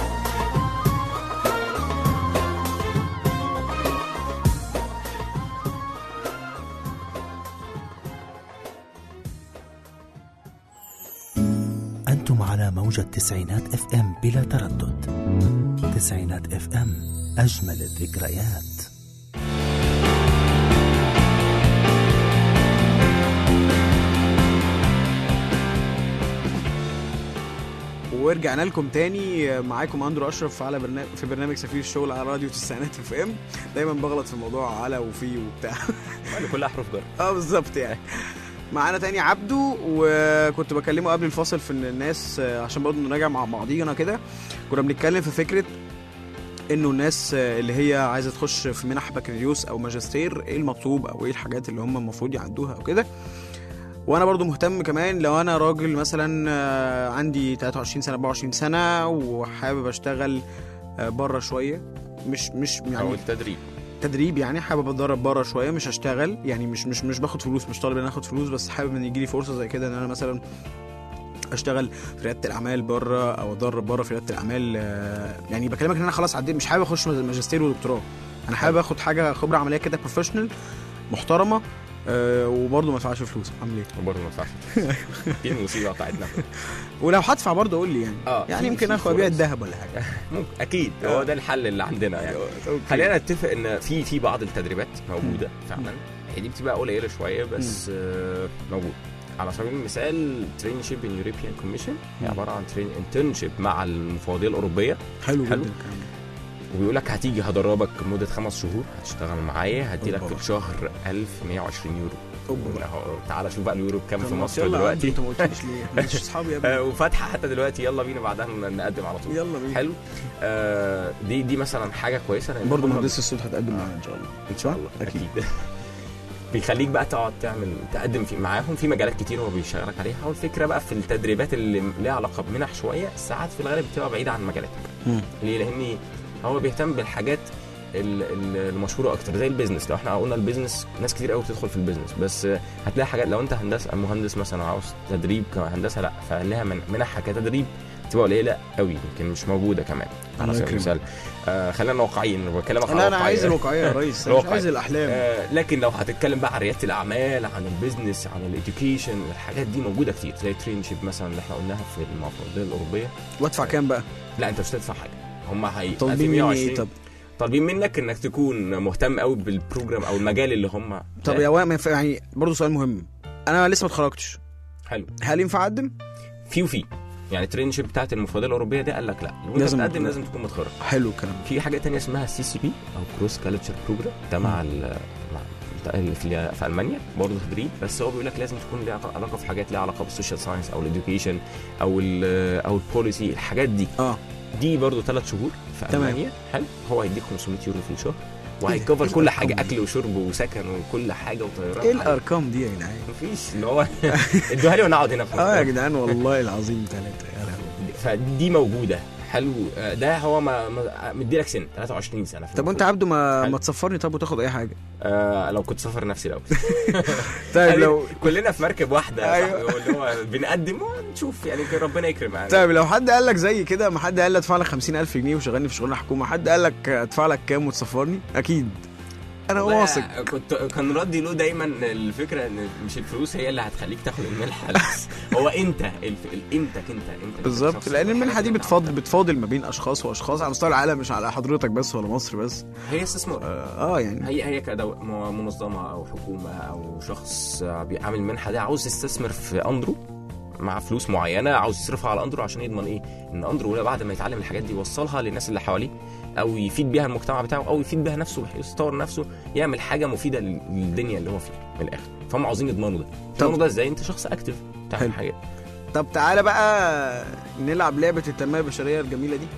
أنتم على موجة تسعينات اف ام بلا تردد تسعينات اف ام أجمل الذكريات ورجعنا لكم تاني معاكم اندرو اشرف على برنامج في برنامج سفير الشغل على راديو تسعينات اف ام دايما بغلط في الموضوع على وفي وبتاع يعني كلها حروف جر اه بالظبط يعني معانا تاني عبده وكنت بكلمه قبل الفاصل في ان الناس آه، عشان برضه نراجع مع بعضينا كده كنا بنتكلم في فكره انه الناس آه، اللي هي عايزه تخش في منح بكالوريوس او ماجستير ايه المطلوب او ايه الحاجات اللي هم المفروض يعدوها او كده وانا برضو مهتم كمان لو انا راجل مثلا آه، عندي 23 سنه 24 سنه وحابب اشتغل بره شويه مش مش او يعني التدريب تدريب يعني حابب اتدرب بره شويه مش هشتغل يعني مش مش مش باخد فلوس مش طالب ان انا اخد فلوس بس حابب ان يجي لي فرصه زي كده ان انا مثلا اشتغل في رياده الاعمال بره او اتدرب بره في رياده الاعمال آه، يعني بكلمك ان انا خلاص عديت مش حابب اخش ماجستير ودكتوراه انا حابب اخد حاجه خبره عمليه كده بروفيشنال محترمه آه، وبرضه ما ادفعش فلوس اعمل ايه وبرضه ما ينفعش دي المصيبه بتاعتنا ولو هدفع برضه قول لي يعني اه يعني في- يمكن في اخد ابيع فرص. الذهب ولا حاجه ممكن اكيد آه. هو ده الحل اللي عندنا يعني أوكي. خلينا نتفق ان في في بعض التدريبات موجوده فعلا هي دي بتبقى قليله شويه بس آه، موجود على سبيل المثال ترين شيب ان يوروبيان كوميشن هي عباره عن ترين انترنشيب مع المفوضيه الاوروبيه حلو جدا حلو. الكلام ده وبيقول لك هتيجي هدربك مده خمس شهور هتشتغل معايا هدي لك أوبا. في الشهر 1120 يورو أوبا. أهو، تعالى شوف بقى اليورو بكام في طب مصر يلا دلوقتي انت ما قلتليش ليه احنا مش اصحاب يا ابني آه، وفاتحه حتى دلوقتي يلا بينا بعدها نقدم على طول يلا بينا حلو آه دي دي مثلا حاجه كويسه لأن برضه هم- مهندس الصوت هتقدم معانا ان شاء الله ان شاء الله أكيد. اكيد, بيخليك بقى تقعد تعمل تقدم في معاهم في مجالات كتير هو بيشغلك عليها والفكره بقى في التدريبات اللي ليها علاقه بمنح شويه ساعات في الغالب بتبقى بعيده عن مجالاتك مم. ليه لان هو بيهتم بالحاجات ال- ال- المشهوره اكتر زي البيزنس لو احنا قلنا البيزنس ناس كتير قوي بتدخل في البيزنس بس هتلاقي حاجات لو انت هندسه مهندس مثلا عاوز تدريب كهندسه لا فلها من منحها كتدريب تبقى قليله قوي يمكن مش موجوده كمان على الله سبيل يكرمك. المثال آه خلينا واقعيين أنا بكلمك على لا انا واقعية. عايز الواقعيه يا ريس انا مش الواقعية. عايز الاحلام آه لكن لو هتتكلم بقى عن رياده الاعمال عن البيزنس عن الاديوكيشن الحاجات دي موجوده كتير زي ترينشيب مثلا اللي احنا قلناها في المفوضيه الاوروبيه وادفع كام بقى لا انت مش هتدفع حاجه هم هي طالبين مني ايه طب طالبين منك انك تكون مهتم قوي بالبروجرام او المجال اللي هم طب يا وائل ما ينفع- يعني برضه سؤال مهم انا لسه ما اتخرجتش حلو هل ينفع اقدم في وفي يعني ترينشيب بتاعت المفوضيه الاوروبيه ده قال لك لا لو انت لازم بتقدم تكون- لازم تكون متخرج حلو الكلام في حاجه تانية اسمها سي سي بي او كروس كالتشر بروجرام ده مع ال مع اللي في في المانيا برضه تدريب بس هو بيقول لك لازم تكون ليها علاقه في حاجات ليها علاقه بالسوشيال ساينس او الاديوكيشن او ال او البوليسي الحاجات دي اه دي برضه ثلاث شهور في تمام. المانيا حلو هو هيديك 500 يورو في الشهر إيه وهيكفر ده؟ كل إيه حاجه الأرقام دي؟ اكل وشرب وسكن وكل حاجه وطيران ايه الارقام دي يا جدعان مفيش اللي هو ادوها لي وانا اقعد هنا في اه يا مصر. جدعان والله العظيم ثلاثه يا لهوي فدي موجوده حلو آه، ده هو ما ما- مديلك سن 23 سنه في طب وانت المفروض. عبده ما حلو. ما تسفرني طب وتاخد اي حاجه آه لو كنت سافر نفسي الاول طيب يعني لو كلنا في مركب واحده يا أيوة. صاحبي، اللي هو بنقدم ونشوف يعني يمكن ربنا يكرم يعني طيب لو حد قال لك زي كده ما حد قال لي ادفع لك 50000 جنيه وشغلني في شغلانه حكومه حد قال لك ادفع لك كام وتسفرني اكيد انا والله واثق كنت كان ردي له دايما الفكره ان مش الفلوس هي اللي هتخليك تاخد المنحه بس هو انت الف... قيمتك انت انت بالظبط كشخص لان المنحه دي والحاجات اللي بتفاضل بتفاضل ما بين اشخاص واشخاص على مستوى العالم مش على حضرتك بس ولا مصر بس هي استثمار اه آه، يعني هي هي كدو... م- منظمه او حكومه او شخص بيعمل منحه دي عاوز يستثمر في اندرو مع فلوس معينه عاوز يصرفها على اندرو عشان يضمن ايه ان اندرو بعد ما يتعلم الحاجات دي يوصلها للناس اللي حواليه او يفيد بيها المجتمع بتاعه او يفيد بيها نفسه بحيث يطور نفسه يعمل حاجه مفيده لل- للدنيا اللي هو فيها من الاخر فهم عاوزين يضمنوا ده يضمنوا ده ازاي انت شخص اكتف حلو. تعمل حاجات طب تعالى بقى نلعب لعبه التنميه البشريه الجميله دي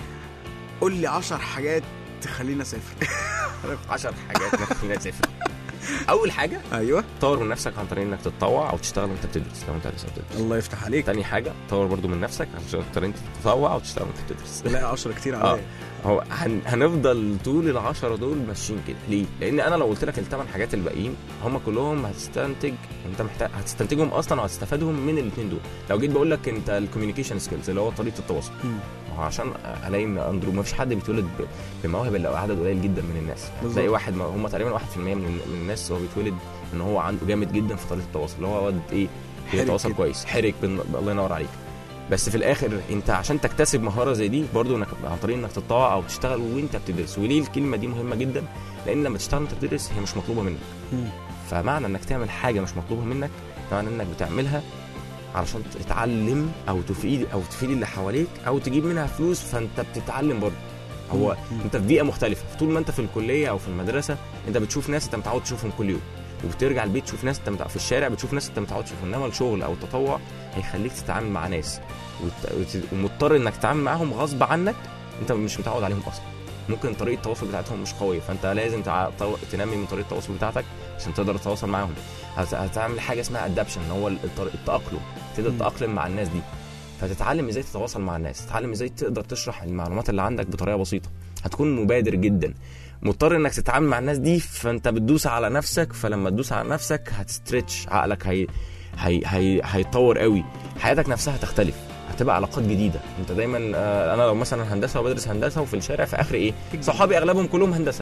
قول لي 10 حاجات تخليني اسافر 10 حاجات ممكن تسافر اول حاجه ايوه طور من نفسك عن طريق انك تتطوع او تشتغل وانت بتدرس لو انت لسه بتدرس الله يفتح عليك تاني حاجه طور برضو من نفسك عشان طريقه انت تتطوع او تشتغل وانت بتدرس لا 10 كتير اه عليا هو هن... هنفضل طول العشرة دول ماشيين كده ليه؟ لان انا لو قلت لك الثمان حاجات الباقيين هم كلهم هتستنتج انت محتاج هتستنتجهم اصلا وهتستفادهم من الاثنين دول لو جيت بقول لك انت الكوميونيكيشن سكيلز اللي هو طريقه التواصل مم. ما هو عشان الاقي ان اندرو ما فيش حد بيتولد ب- بمواهب الا عدد قليل جدا من الناس بالظبط. تلاقي واحد ما هم تقريبا 1% من, من الناس هو بيتولد ان هو عنده جامد جدا في طريقه التواصل اللي هو واد ايه حرك بيتواصل كده. كويس حرك بن... الله ينور عليك بس في الاخر انت عشان تكتسب مهاره زي دي برضو انك عن طريق انك تتطوع او تشتغل وانت بتدرس وليه الكلمه دي مهمه جدا لان لما تشتغل وانت بتدرس هي مش مطلوبه منك مم. فمعنى انك تعمل حاجه مش مطلوبه منك معنى انك بتعملها علشان تتعلم او تفيد او تفيد اللي حواليك او تجيب منها فلوس فانت بتتعلم برضه هو مم. انت في بيئه مختلفه طول ما انت في الكليه او في المدرسه انت بتشوف ناس انت متعود تشوفهم كل يوم وبترجع البيت تشوف ناس انت متع- في الشارع بتشوف ناس انت متعود تشوفهم انما الشغل او التطوع هيخليك تتعامل مع ناس وت- وت- ومضطر انك تتعامل معاهم غصب عنك انت مش متعود عليهم اصلا ممكن طريقه التواصل بتاعتهم مش قويه فانت لازم تع- تو- تنمي من طريقه التواصل بتاعتك عشان تقدر تتواصل معاهم هت- هتعمل حاجه اسمها ادابشن هو الطر- التاقلم تقدر مم. تتاقلم مع الناس دي فتتعلم ازاي تتواصل مع الناس تتعلم ازاي تقدر تشرح المعلومات اللي عندك بطريقه بسيطه هتكون مبادر جدا مضطر انك تتعامل مع الناس دي فانت بتدوس على نفسك فلما تدوس على نفسك هتستريتش عقلك هي هي هي هيتطور قوي حياتك نفسها هتختلف هتبقى علاقات جديده انت دايما آه، انا لو مثلا هندسه وبدرس هندسه وفي الشارع في اخر ايه صحابي اغلبهم كلهم هندسه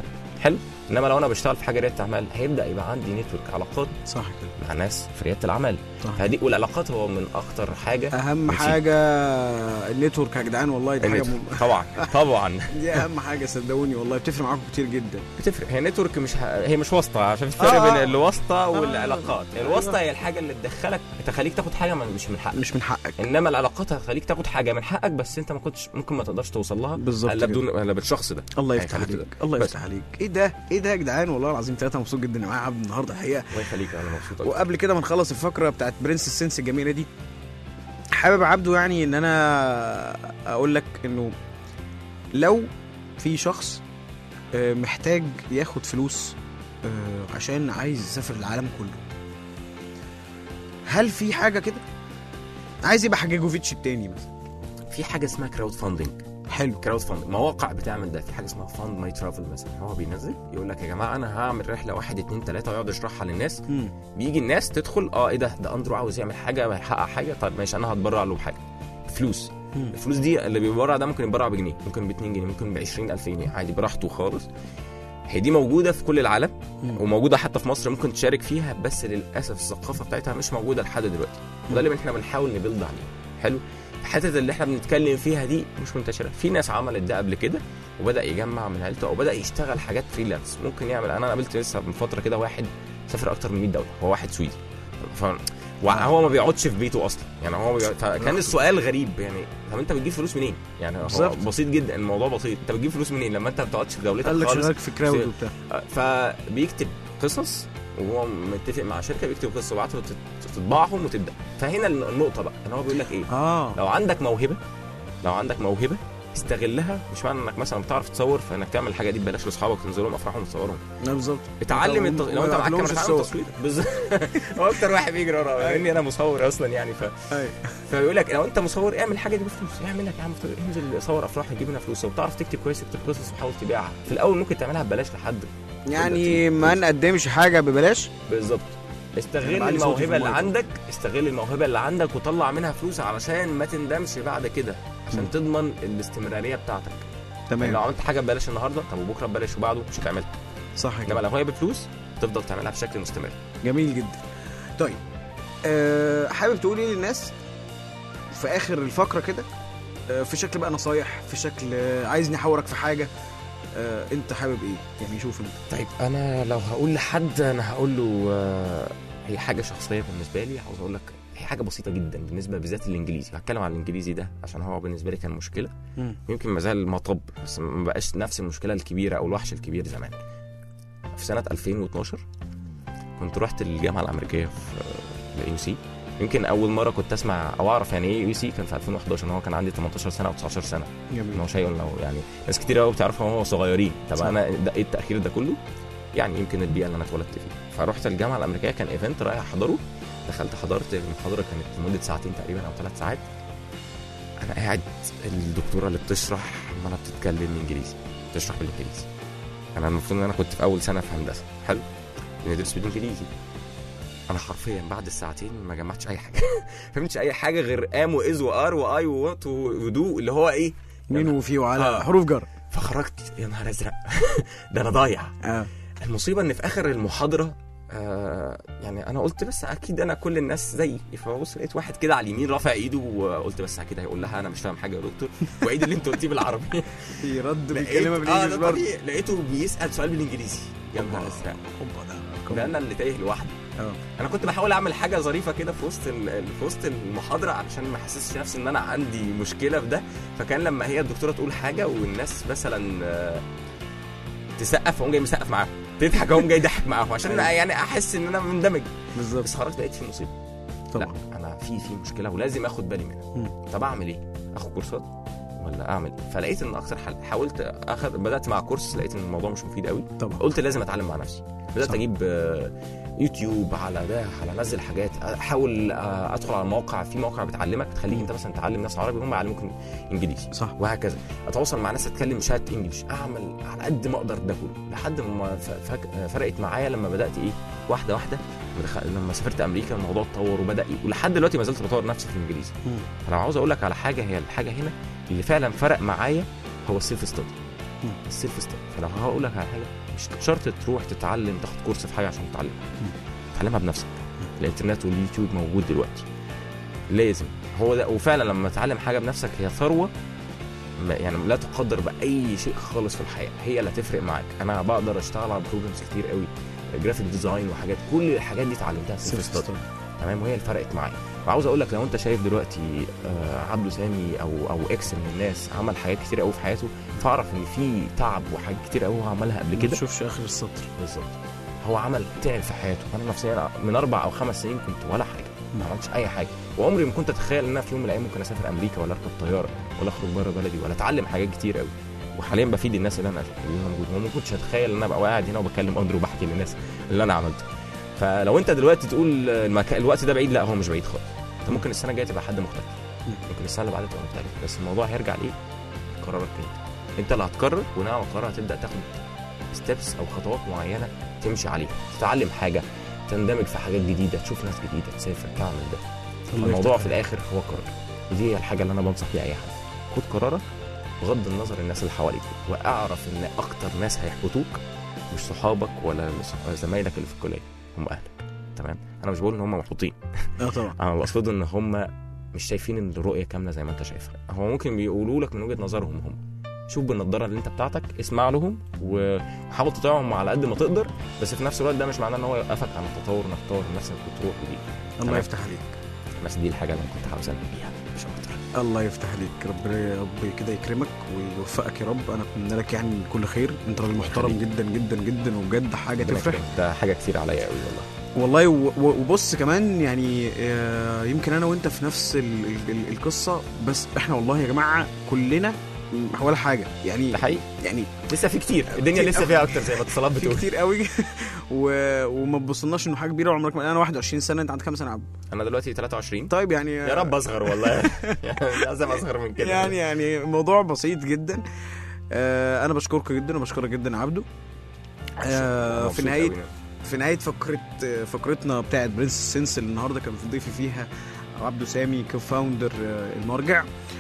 حلو انما لو انا بشتغل في حاجه رياده اعمال هيبدا يبقى عندي نتورك علاقات صح كده مع ناس في رياده الاعمال صح. فدي والعلاقات هو من اخطر حاجه اهم ماشي. حاجه النتورك يا جدعان والله دي حاجه النتورك. م... طبعا طبعا دي اهم حاجه صدقوني والله بتفرق معاكم كتير جدا بتفرق هي نتورك مش ه... هي مش واسطه عشان في فرق آه، آه. بين الواسطه والعلاقات أيوة. الواسطه هي الحاجه اللي تدخلك تخليك تاخد حاجه من- مش من حقك مش من حقك انما العلاقات هتخليك تاخد حاجه من حقك بس انت ما كنتش ممكن ما تقدرش توصل لها بالظبط الا كده. بدون الا بالشخص ده الله يفتح هيخليك عليك تقدر. الله بس. يفتح عليك ايه ده ايه ده يا جدعان والله العظيم ثلاثه مبسوط جدا ان معايا عبد النهارده الحقيقه الله يخليك انا مبسوط أكتر. وقبل كده ما نخلص الفقره بتاعت برنس السنس الجميله دي حابب يا عبده يعني ان انا اقول لك انه لو في شخص آه، محتاج ياخد فلوس آه، عشان عايز يسافر العالم كله هل في حاجه كده عايز يبقى حاجاجوفيتش التاني مثلا في حاجه اسمها كراود فاندنج حلو كراود فاند مواقع بتعمل ده في حاجه اسمها فاند ماي ترافل مثلا هو بينزل يقول لك يا جماعه انا هعمل رحله واحد اتنين تلاته ويقعد يشرحها للناس مم. بيجي الناس تدخل اه ايه ده ده اندرو عاوز يعمل حاجه هيحقق حاجه طب ماشي انا هتبرع له بحاجه فلوس مم. الفلوس دي اللي بيتبرع ده ممكن يتبرع بجنيه ممكن ب 2 جنيه ممكن ب 20000 جنيه عادي براحته خالص هي دي موجوده في كل العالم مم. وموجوده حتى في مصر ممكن تشارك فيها بس للاسف الثقافه بتاعتها مش موجوده لحد دلوقتي وده اللي احنا بنحاول نبيلد عليه حلو الحتت اللي احنا بنتكلم فيها دي مش منتشره في ناس عملت ده قبل كده وبدا يجمع من عيلته او بدا يشتغل حاجات فريلانس ممكن يعمل انا قابلت لسه من فتره كده واحد سافر اكتر من 100 دوله هو واحد سويدي ف... وهو ما بيقعدش في بيته اصلا يعني هو ما بيقعد... فكان السؤال غريب يعني طب انت بتجيب فلوس منين يعني هو بالظبط. بسيط جدا الموضوع بسيط انت بتجيب فلوس منين لما انت ما بتقعدش في دولتك قال لك خالص شغالك في كراود في- وبتاع فبيكتب قصص وهو متفق مع شركه بيكتب قصه وبعتها تطبعهم وتبدا فهنا النقطه بقى ان هو بيقول لك ايه اه لو عندك موهبه لو عندك موهبه استغلها مش معنى انك مثلا بتعرف تصور فانك تعمل الحاجه دي ببلاش لاصحابك تنزل لهم افراحهم وتصورهم لا بالظبط اتعلم التص... لو انت معاك وما كاميرا يبعتلهمش اتعلم الصور. تصوير بالظبط هو اكتر واحد بيجري ورا اني انا مصور اصلا يعني ف... أيوة. فبيقول لك لو انت مصور اعمل حاجه دي بفلوس اعمل لك يا عم انزل صور افراح يجيب منها فلوس وبتعرف تكتب كويس اكتب قصص وحاول تبيعها في الاول ممكن تعملها ببلاش لحد يعني ما نقدمش حاجه ببلاش بالظبط أنا استغل بعلي صوتي في الموهبه اللي المايك. عندك استغل الموهبه اللي عندك وطلع منها فلوس علشان ما تندمش بعد كده مم. عشان تضمن الاستمراريه بتاعتك يعني لو تمام عملت حاجه ببلاش النهارده طب وبكره ببلاش وبعده مش هتعملها صح انما كده لو هي بفلوس تفضل تعملها بشكل مستمر جميل جدا طيب أه حابب تقول ايه للناس في اخر الفقره كده أه في شكل بقى نصايح في شكل أه عايزني احاورك في حاجه أه انت حابب ايه يعني شوف انت طيب انا لو هقول لحد انا هقول له آه، هي حاجه شخصيه بالنسبه لي عاوز اقول لك هي حاجه بسيطه جدا بالنسبه بالذات الانجليزي هتكلم عن الانجليزي ده عشان هو بالنسبه لي كان مشكله مم. يمكن ما زال مطب بس ما بقاش نفس المشكله الكبيره او الوحش الكبير زمان في سنه 2012 كنت رحت الجامعه الامريكيه في الاي سي يمكن اول مره كنت اسمع او اعرف يعني ايه يو سي كان في 2011 ان هو كان عندي 18 سنه او 19 سنه ان جميل هو شيء انه يعني ناس كتير قوي بتعرفها وهو صغيرين طب صح. انا ده ايه التاخير ده كله يعني يمكن البيئه اللي انا اتولدت فيها فرحت الجامعه الامريكيه كان ايفنت رايح احضره دخلت حضرت المحاضره كانت لمده ساعتين تقريبا او ثلاث ساعات انا قاعد الدكتوره اللي بتشرح عماله بتتكلم انجليزي بتشرح بالانجليزي انا المفروض ان انا كنت في اول سنه في هندسه حلو بندرس بالانجليزي انا حرفيا بعد الساعتين ما جمعتش اي حاجه فهمتش اي حاجه غير ام واز وار واي ووات ودو اللي هو ايه مين وفيه وعلى آه. حروف جر فخرجت يا نهار ازرق ده انا ضايع اه المصيبه ان في اخر المحاضره آه يعني انا قلت بس اكيد انا كل الناس زيي فبص لقيت واحد كده على اليمين رافع ايده وقلت بس اكيد هيقول لها انا مش فاهم حاجه يا دكتور وعيد اللي انت قلتيه بالعربي في رد لقيت- بيتكلمها اه بالانجلش ده برضه طبيعي لقيته بيسال سؤال بالانجليزي يا نهار ازرق اوبا ده ده انا اللي تايه لوحدي اه انا كنت بحاول اعمل حاجه ظريفه كده في وسط ال- في وسط المحاضره علشان ما احسسش نفسي ان انا عندي مشكله في ده فكان لما هي الدكتوره تقول حاجه والناس مثلا آه، تسقف اقوم جاي مسقف معاهم تضحك اقوم جاي ضحك معاهم عشان أيوة. يعني احس ان انا مندمج بالظبط بس خرجت لقيت في مصيبه طبعا لا انا في في مشكله ولازم اخد بالي منها مم. طب اعمل ايه اخد كورسات ولا اعمل إيه؟ فلقيت ان اكتر حل حاولت اخد بدات مع كورس لقيت ان الموضوع مش مفيد قوي طبعا قلت لازم اتعلم مع نفسي بدات صح. اجيب آه، يوتيوب على ده على انزل حاجات احاول آه، ادخل على مواقع في مواقع بتعلمك تخليك انت مثلا تعلم ناس عربي وهم يعلموك انجليزي صح وهكذا اتواصل مع ناس اتكلم شات انجلش اعمل على قد ما اقدر ده كله لحد ما ف- فك- فرقت معايا لما بدات ايه واحده واحده لما دخل- لما سافرت امريكا الموضوع اتطور وبدا ي- ولحد دلوقتي ما زلت بطور نفسي في الانجليزي مم. فلو عاوز اقول لك على حاجه هي الحاجه هنا اللي فعلا فرق معايا هو السيلف ستادي مم. السيلف ستادي فلو هقول لك على حاجه مش شرط تروح تتعلم تاخد كورس في حاجه عشان تتعلم تتعلمها بنفسك الانترنت واليوتيوب موجود دلوقتي لازم هو ده وفعلا لما تتعلم حاجه بنفسك هي ثروه ما- يعني لا تقدر باي شيء خالص في الحياه هي اللي هتفرق معاك انا بقدر اشتغل على بروجرامز كتير قوي جرافيك ديزاين وحاجات كل الحاجات دي اتعلمتها سيلف ستادي تمام وهي اللي فرقت معايا وعاوز اقول لك لو انت شايف دلوقتي آه، عبده سامي او او اكس من الناس عمل حاجات كتير قوي في حياته فاعرف ان في تعب وحاجات كتير قوي هو عملها قبل ما كده تشوفش اخر السطر بالظبط هو عمل تعب في حياته انا نفسيا من اربع او خمس سنين كنت ولا حاجه ما عملتش اي حاجه وعمري ما كنت اتخيل ان انا في يوم من الايام ممكن اسافر امريكا ولا اركب طياره ولا اخرج بره بلدي ولا اتعلم حاجات كتير قوي وحاليا بفيد الناس اللي انا اللي انا موجود وما كنتش اتخيل ان انا ابقى قاعد هنا وبكلم اندرو وبحكي للناس اللي انا عملته فلو انت دلوقتي تقول المكان الوقت ده بعيد لا هو مش بعيد خالص انت ممكن السنه الجايه تبقى حد مختلف ممكن السنه اللي بعدها تبقى مختلف بس الموضوع هيرجع لايه؟ قرارك انت انت اللي هتقرر بناء على القرار هتبدا تاخد ستيبس او خطوات معينه تمشي عليها تتعلم حاجه تندمج في حاجات جديده تشوف ناس جديده تسافر تعمل ده الموضوع في الاخر هو قرار ودي هي الحاجه اللي انا بنصح بيها اي حد خد قرارك بغض النظر الناس اللي حواليك واعرف ان اكتر ناس هيحبطوك مش صحابك ولا صح- زمايلك اللي في الكليه هم اهلك تمام انا مش بقول ان هم محبطين اه طبعا انا بقصد ان هم مش شايفين ان الرؤيه كامله زي ما انت شايفها هو ممكن بيقولوا لك من وجهه نظرهم هم شوف بالنظاره اللي انت بتاعتك اسمع لهم وحاول تطيعهم على قد ما تقدر بس في نفس الوقت ده مش معناه ان هو يوقفك عن التطور انك تطور من نفسك وتروح ودي الله تمام. يفتح عليك بس دي الحاجه اللي انا كنت عاوز انبه بيها مش اكتر الله يفتح عليك ربنا يا رب كده يكرمك ويوفقك يا رب انا اتمنى لك يعني كل خير انت راجل محترم يخليك. جدا جدا جدا وبجد حاجه ربنا تفرح يكرمك. ده حاجه كتير عليا قوي والله والله و- و- وبص كمان يعني آه، يمكن انا وانت في نفس ال ال ال القصه بس احنا والله يا جماعه كلنا م- ولا حاجه يعني ده حقيقي يعني لسه في كتير الدنيا كتير لسه أوي. فيها اكتر زي ما اتصالات في بتقول كتير قوي و... وما تبصلناش انه حاجه كبيره وعمرك ما انا 21 سنه انت عندك كام سنه يا عبد انا دلوقتي 23 طيب يعني يا رب اصغر والله يعني لازم اصغر من كده يعني يعني موضوع بسيط جدا آه انا بشكرك جدا وبشكرك جدا يا عبده آه في مبسوط نهايه قوي. في نهايه فقره فقرتنا بتاعت برنس سنس اللي النهارده كان في ضيفي فيها عبده سامي كوفاوندر آه، المرجع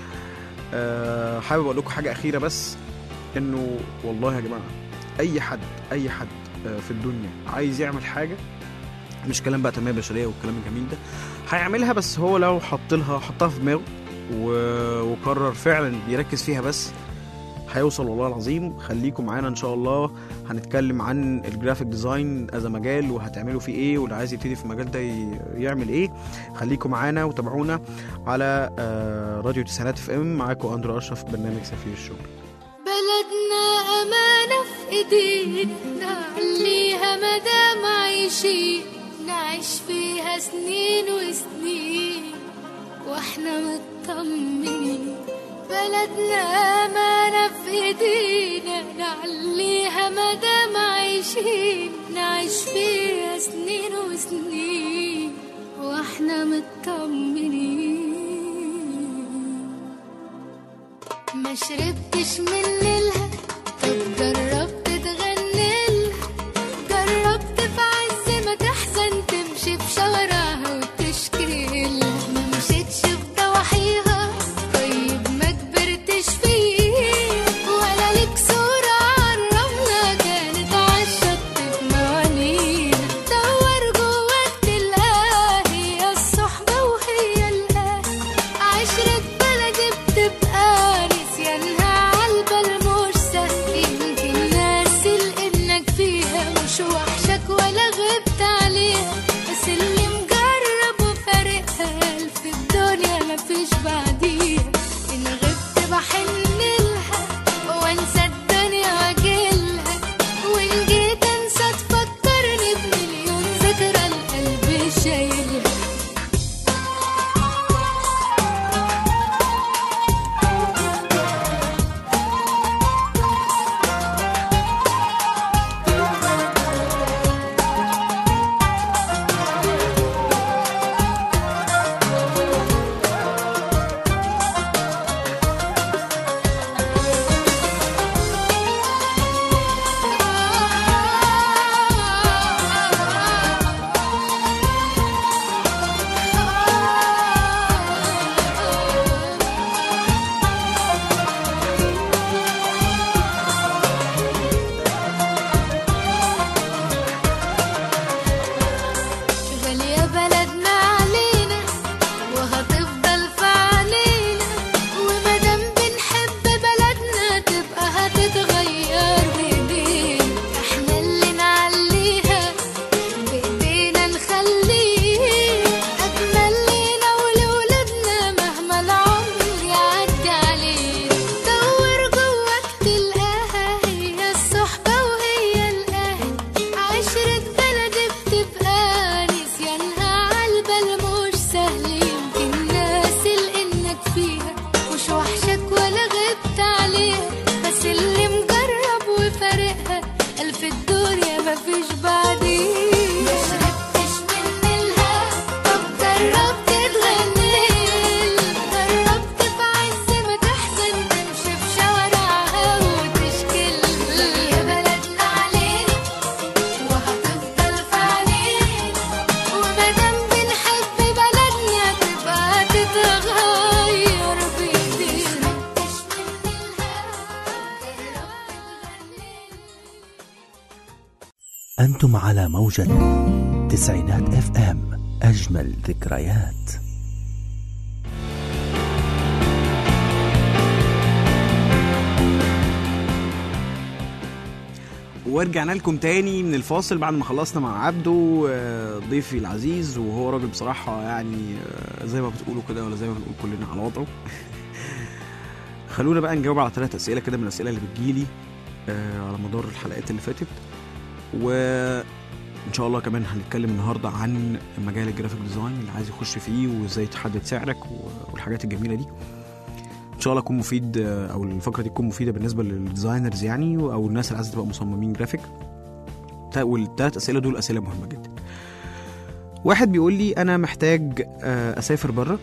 آه، حابب اقول لكم حاجه اخيره بس انه والله يا جماعه اي حد اي حد آه، في الدنيا عايز يعمل حاجه مش كلام بقى تنميه بشريه والكلام الجميل ده هيعملها بس هو لو حط لها حطها في دماغه و- وقرر فعلا يركز فيها بس هيوصل والله العظيم خليكم معانا ان شاء الله هنتكلم عن الجرافيك ديزاين از مجال وهتعملوا فيه ايه واللي عايز يبتدي في المجال ده ي- يعمل ايه خليكم معانا وتابعونا على آه، راديو تسعينات اف ام معاكم اندرو اشرف برنامج سفير الشغل بلدنا أمانة في إيدينا نعليها مدام عايشين نعيش فيها سنين وسنين واحنا مطمنين بلدنا أمانة في إيدينا نعليها مدام عايشين نعيش فيها سنين وسنين واحنا مطمنين ما شربتش من ليلها طب جربت تغني لها جربت في عز ما تحزن تمشي في شوارعها وتشكي لها ما مشيتش في ضواحيها طيب ما كبرتش فيه ولا ليك صورة عالرملة كانت عالشط في موانيها دور جواك تلاقيها هي الصحبة وهي الأهل عشرة بلدي بتبقى نسيانها عالبال أنتم على موجة تسعينات اف ام أجمل ذكريات ورجعنا لكم تاني من الفاصل بعد ما خلصنا مع عبده آه، ضيفي العزيز وهو راجل بصراحة يعني آه، زي ما بتقولوا كده ولا زي ما بنقول كلنا على وضعه خلونا بقى نجاوب على ثلاث أسئلة كده من الأسئلة اللي بتجيلي آه، على مدار الحلقات اللي فاتت وإن شاء الله كمان هنتكلم النهاردة عن مجال الجرافيك ديزاين اللي عايز يخش فيه وازاي تحدد سعرك و- والحاجات الجميلة دي ان شاء الله اكون مفيد آه، او الفقره دي تكون مفيده بالنسبه للديزاينرز يعني او الناس اللي عايزه تبقى مصممين جرافيك تا- والتلات اسئله دول اسئله مهمه جدا واحد بيقول لي انا محتاج آه، اسافر بره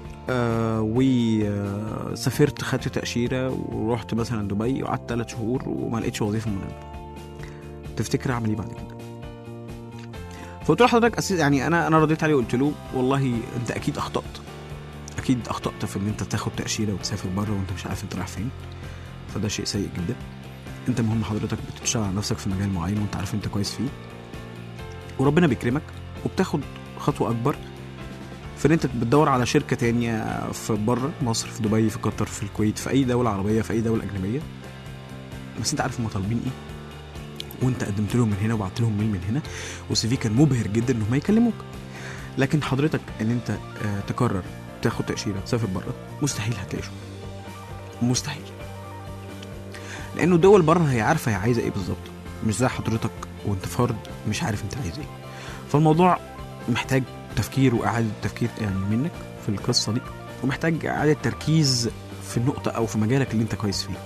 وسافرت خدت تاشيره ورحت مثلا دبي وقعدت ثلاث شهور وما لقيتش وظيفه مناسبه تفتكر اعمل ايه بعد كده فقلت له لحضرتك أساس يعني انا انا رديت عليه وقلت له والله انت اكيد اخطات اكيد اخطات في ان انت تاخد تاشيره وتسافر بره وانت مش عارف انت رايح فين فده شيء سيء جدا انت مهم حضرتك بتشتغل على نفسك في مجال معين وانت عارف انت كويس فيه وربنا بيكرمك وبتاخد خطوه اكبر في ان انت بتدور على شركه تانية في بره مصر في دبي في قطر في الكويت في اي دوله عربيه في اي دوله اجنبيه بس انت عارف هم طالبين ايه وانت قدمت لهم من هنا وبعت لهم ميل من هنا والسي في كان مبهر جدا ان هم يكلموك لكن حضرتك ان انت آه، تقرر تاخد تاشيره تسافر بره مستحيل هتلاقي شغل مستحيل لانه الدول بره هي عارفه هي عايزه ايه بالظبط مش زي حضرتك وانت فرد مش عارف انت عايز ايه فالموضوع محتاج تفكير واعاده تفكير يعني منك في القصه دي ومحتاج اعاده تركيز في النقطه او في مجالك اللي انت كويس فيه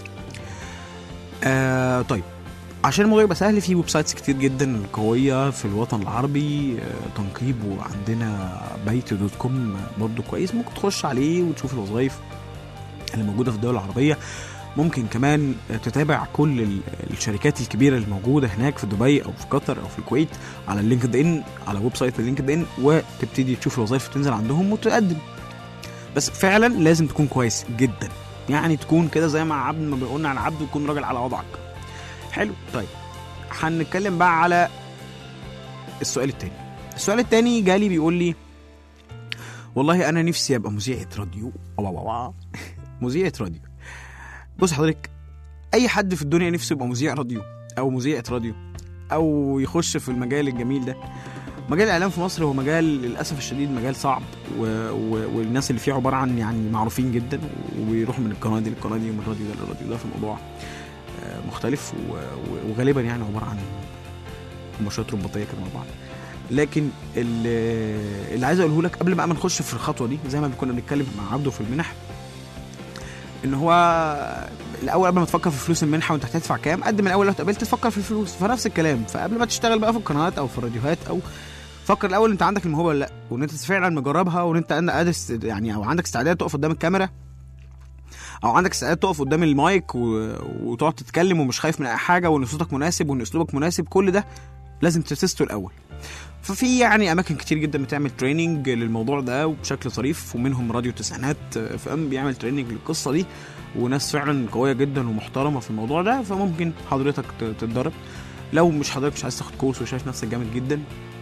آه طيب عشان الموضوع يبقى سهل في ويب سايتس كتير جدا قويه في الوطن العربي آه، تنقيب وعندنا بيت دوت كوم برضه كويس ممكن تخش عليه وتشوف الوظائف اللي موجوده في الدول العربيه ممكن كمان تتابع كل ال- الشركات الكبيره اللي موجوده هناك في دبي او في قطر او في الكويت على اللينكد ان على ويب سايت اللينكد ان وتبتدي تشوف الوظائف اللي تنزل عندهم وتقدم بس فعلا لازم تكون كويس جدا يعني تكون كده زي ما عبد ما قلنا على عبد تكون راجل على وضعك حلو طيب هنتكلم بقى على السؤال التاني السؤال التاني جالي بيقول لي والله انا نفسي ابقى مذيعة راديو أوا أوا أوا. مذيعة راديو بص حضرتك اي حد في الدنيا نفسه يبقى مذيع راديو او مذيعة راديو او يخش في المجال الجميل ده مجال الاعلام في مصر هو مجال للاسف الشديد مجال صعب و... و... والناس اللي فيه عباره عن يعني معروفين جدا وبيروحوا من القناه دي للقناه دي ومن الراديو ده للراديو ده في موضوع آه، مختلف و... و- وغالبا يعني عباره عن مباشرات رباطيه كده مع بعض لكن اللي, اللي عايز اقوله لك قبل بقى ما نخش في الخطوه دي زي ما كنا بنتكلم مع عبده في المنح ان هو الاول قبل ما تفكر في فلوس المنحه وانت هتدفع كام قد من الاول لو اتقبلت تفكر في الفلوس فنفس الكلام فقبل ما تشتغل بقى في القنوات او في الراديوهات او فكر الاول انت عندك الموهبه ولا لا وان انت فعلا مجربها وان انت قادر است- يعني او عندك استعداد تقف قدام الكاميرا او عندك استعداد تقف قدام المايك و... وتقعد تتكلم ومش خايف من اي حاجه وان صوتك مناسب وان اسلوبك مناسب كل ده لازم تتسته الاول ففي يعني اماكن كتير جدا بتعمل تريننج للموضوع ده وبشكل صريف ومنهم راديو تسعينات اف ام بيعمل تريننج للقصه دي وناس فعلا قويه جدا ومحترمه في الموضوع ده فممكن حضرتك ت- تتدرب لو مش حضرتك مش عايز تاخد كورس وشايف نفسك جامد جدا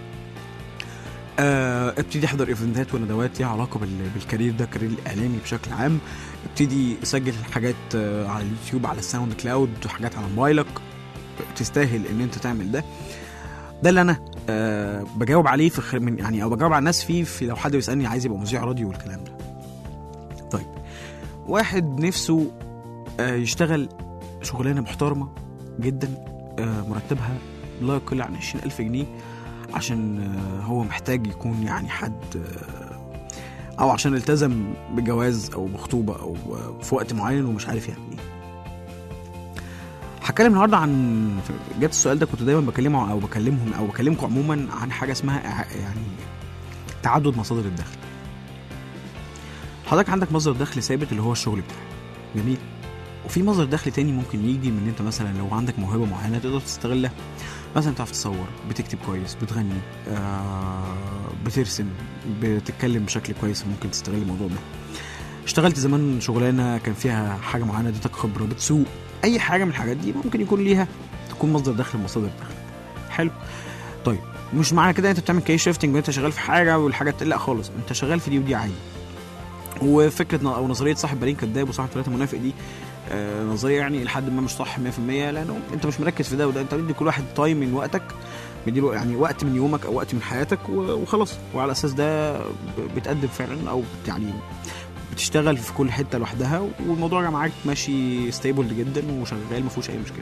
آه، ابتدي احضر ايفنتات وندوات ليها علاقه بال- بالكارير ده الكارير الاعلامي بشكل عام ابتدي سجل حاجات آه، على اليوتيوب على الساوند كلاود حاجات على موبايلك تستاهل ان انت تعمل ده ده اللي انا أه بجاوب عليه في خ- من يعني او بجاوب على الناس فيه في لو حد بيسالني عايز يبقى مذيع راديو والكلام ده طيب واحد نفسه أه يشتغل شغلانه محترمه جدا أه مرتبها لا يقل عن 20000 جنيه عشان آه، هو محتاج يكون يعني حد آه، او عشان التزم بجواز او بخطوبه او آه، في وقت معين ومش عارف يعمل ايه هتكلم النهارده عن جت السؤال ده كنت دايما بكلمه او بكلمهم او بكلمكم عموما عن حاجه اسمها إع- يعني تعدد مصادر الدخل حضرتك عندك مصدر دخل ثابت اللي هو الشغل بتاعك جميل وفي مصدر دخل تاني ممكن يجي من ان انت مثلا لو عندك موهبه معينه تقدر تستغلها مثلا بتعرف تصور بتكتب كويس بتغني آه بترسم بتتكلم بشكل كويس ممكن تستغل الموضوع ده اشتغلت زمان شغلانه كان فيها حاجه معينه اديتك خبره بتسوق اي حاجه من الحاجات دي ممكن يكون ليها تكون مصدر دخل من مصادر الدخل حلو طيب مش معنى كده انت بتعمل كارير شيفتنج وانت شغال في حاجه والحاجات لا خالص انت شغال في دي ودي عادي وفكره ن- او نظريه صاحب بالين كذاب وصاحب ثلاثه منافق دي آه، نظريه يعني لحد ما مش صح 100% لانه انت مش مركز في ده وده انت مدي كل واحد تايم من وقتك مديله يعني وقت من يومك او وقت من حياتك و- وخلاص وعلى اساس ده ب- بتقدم فعلا او بت- يعني بتشتغل في كل حته لوحدها والموضوع معاك ماشي ستيبل جدا وشغال ما فيهوش اي مشكله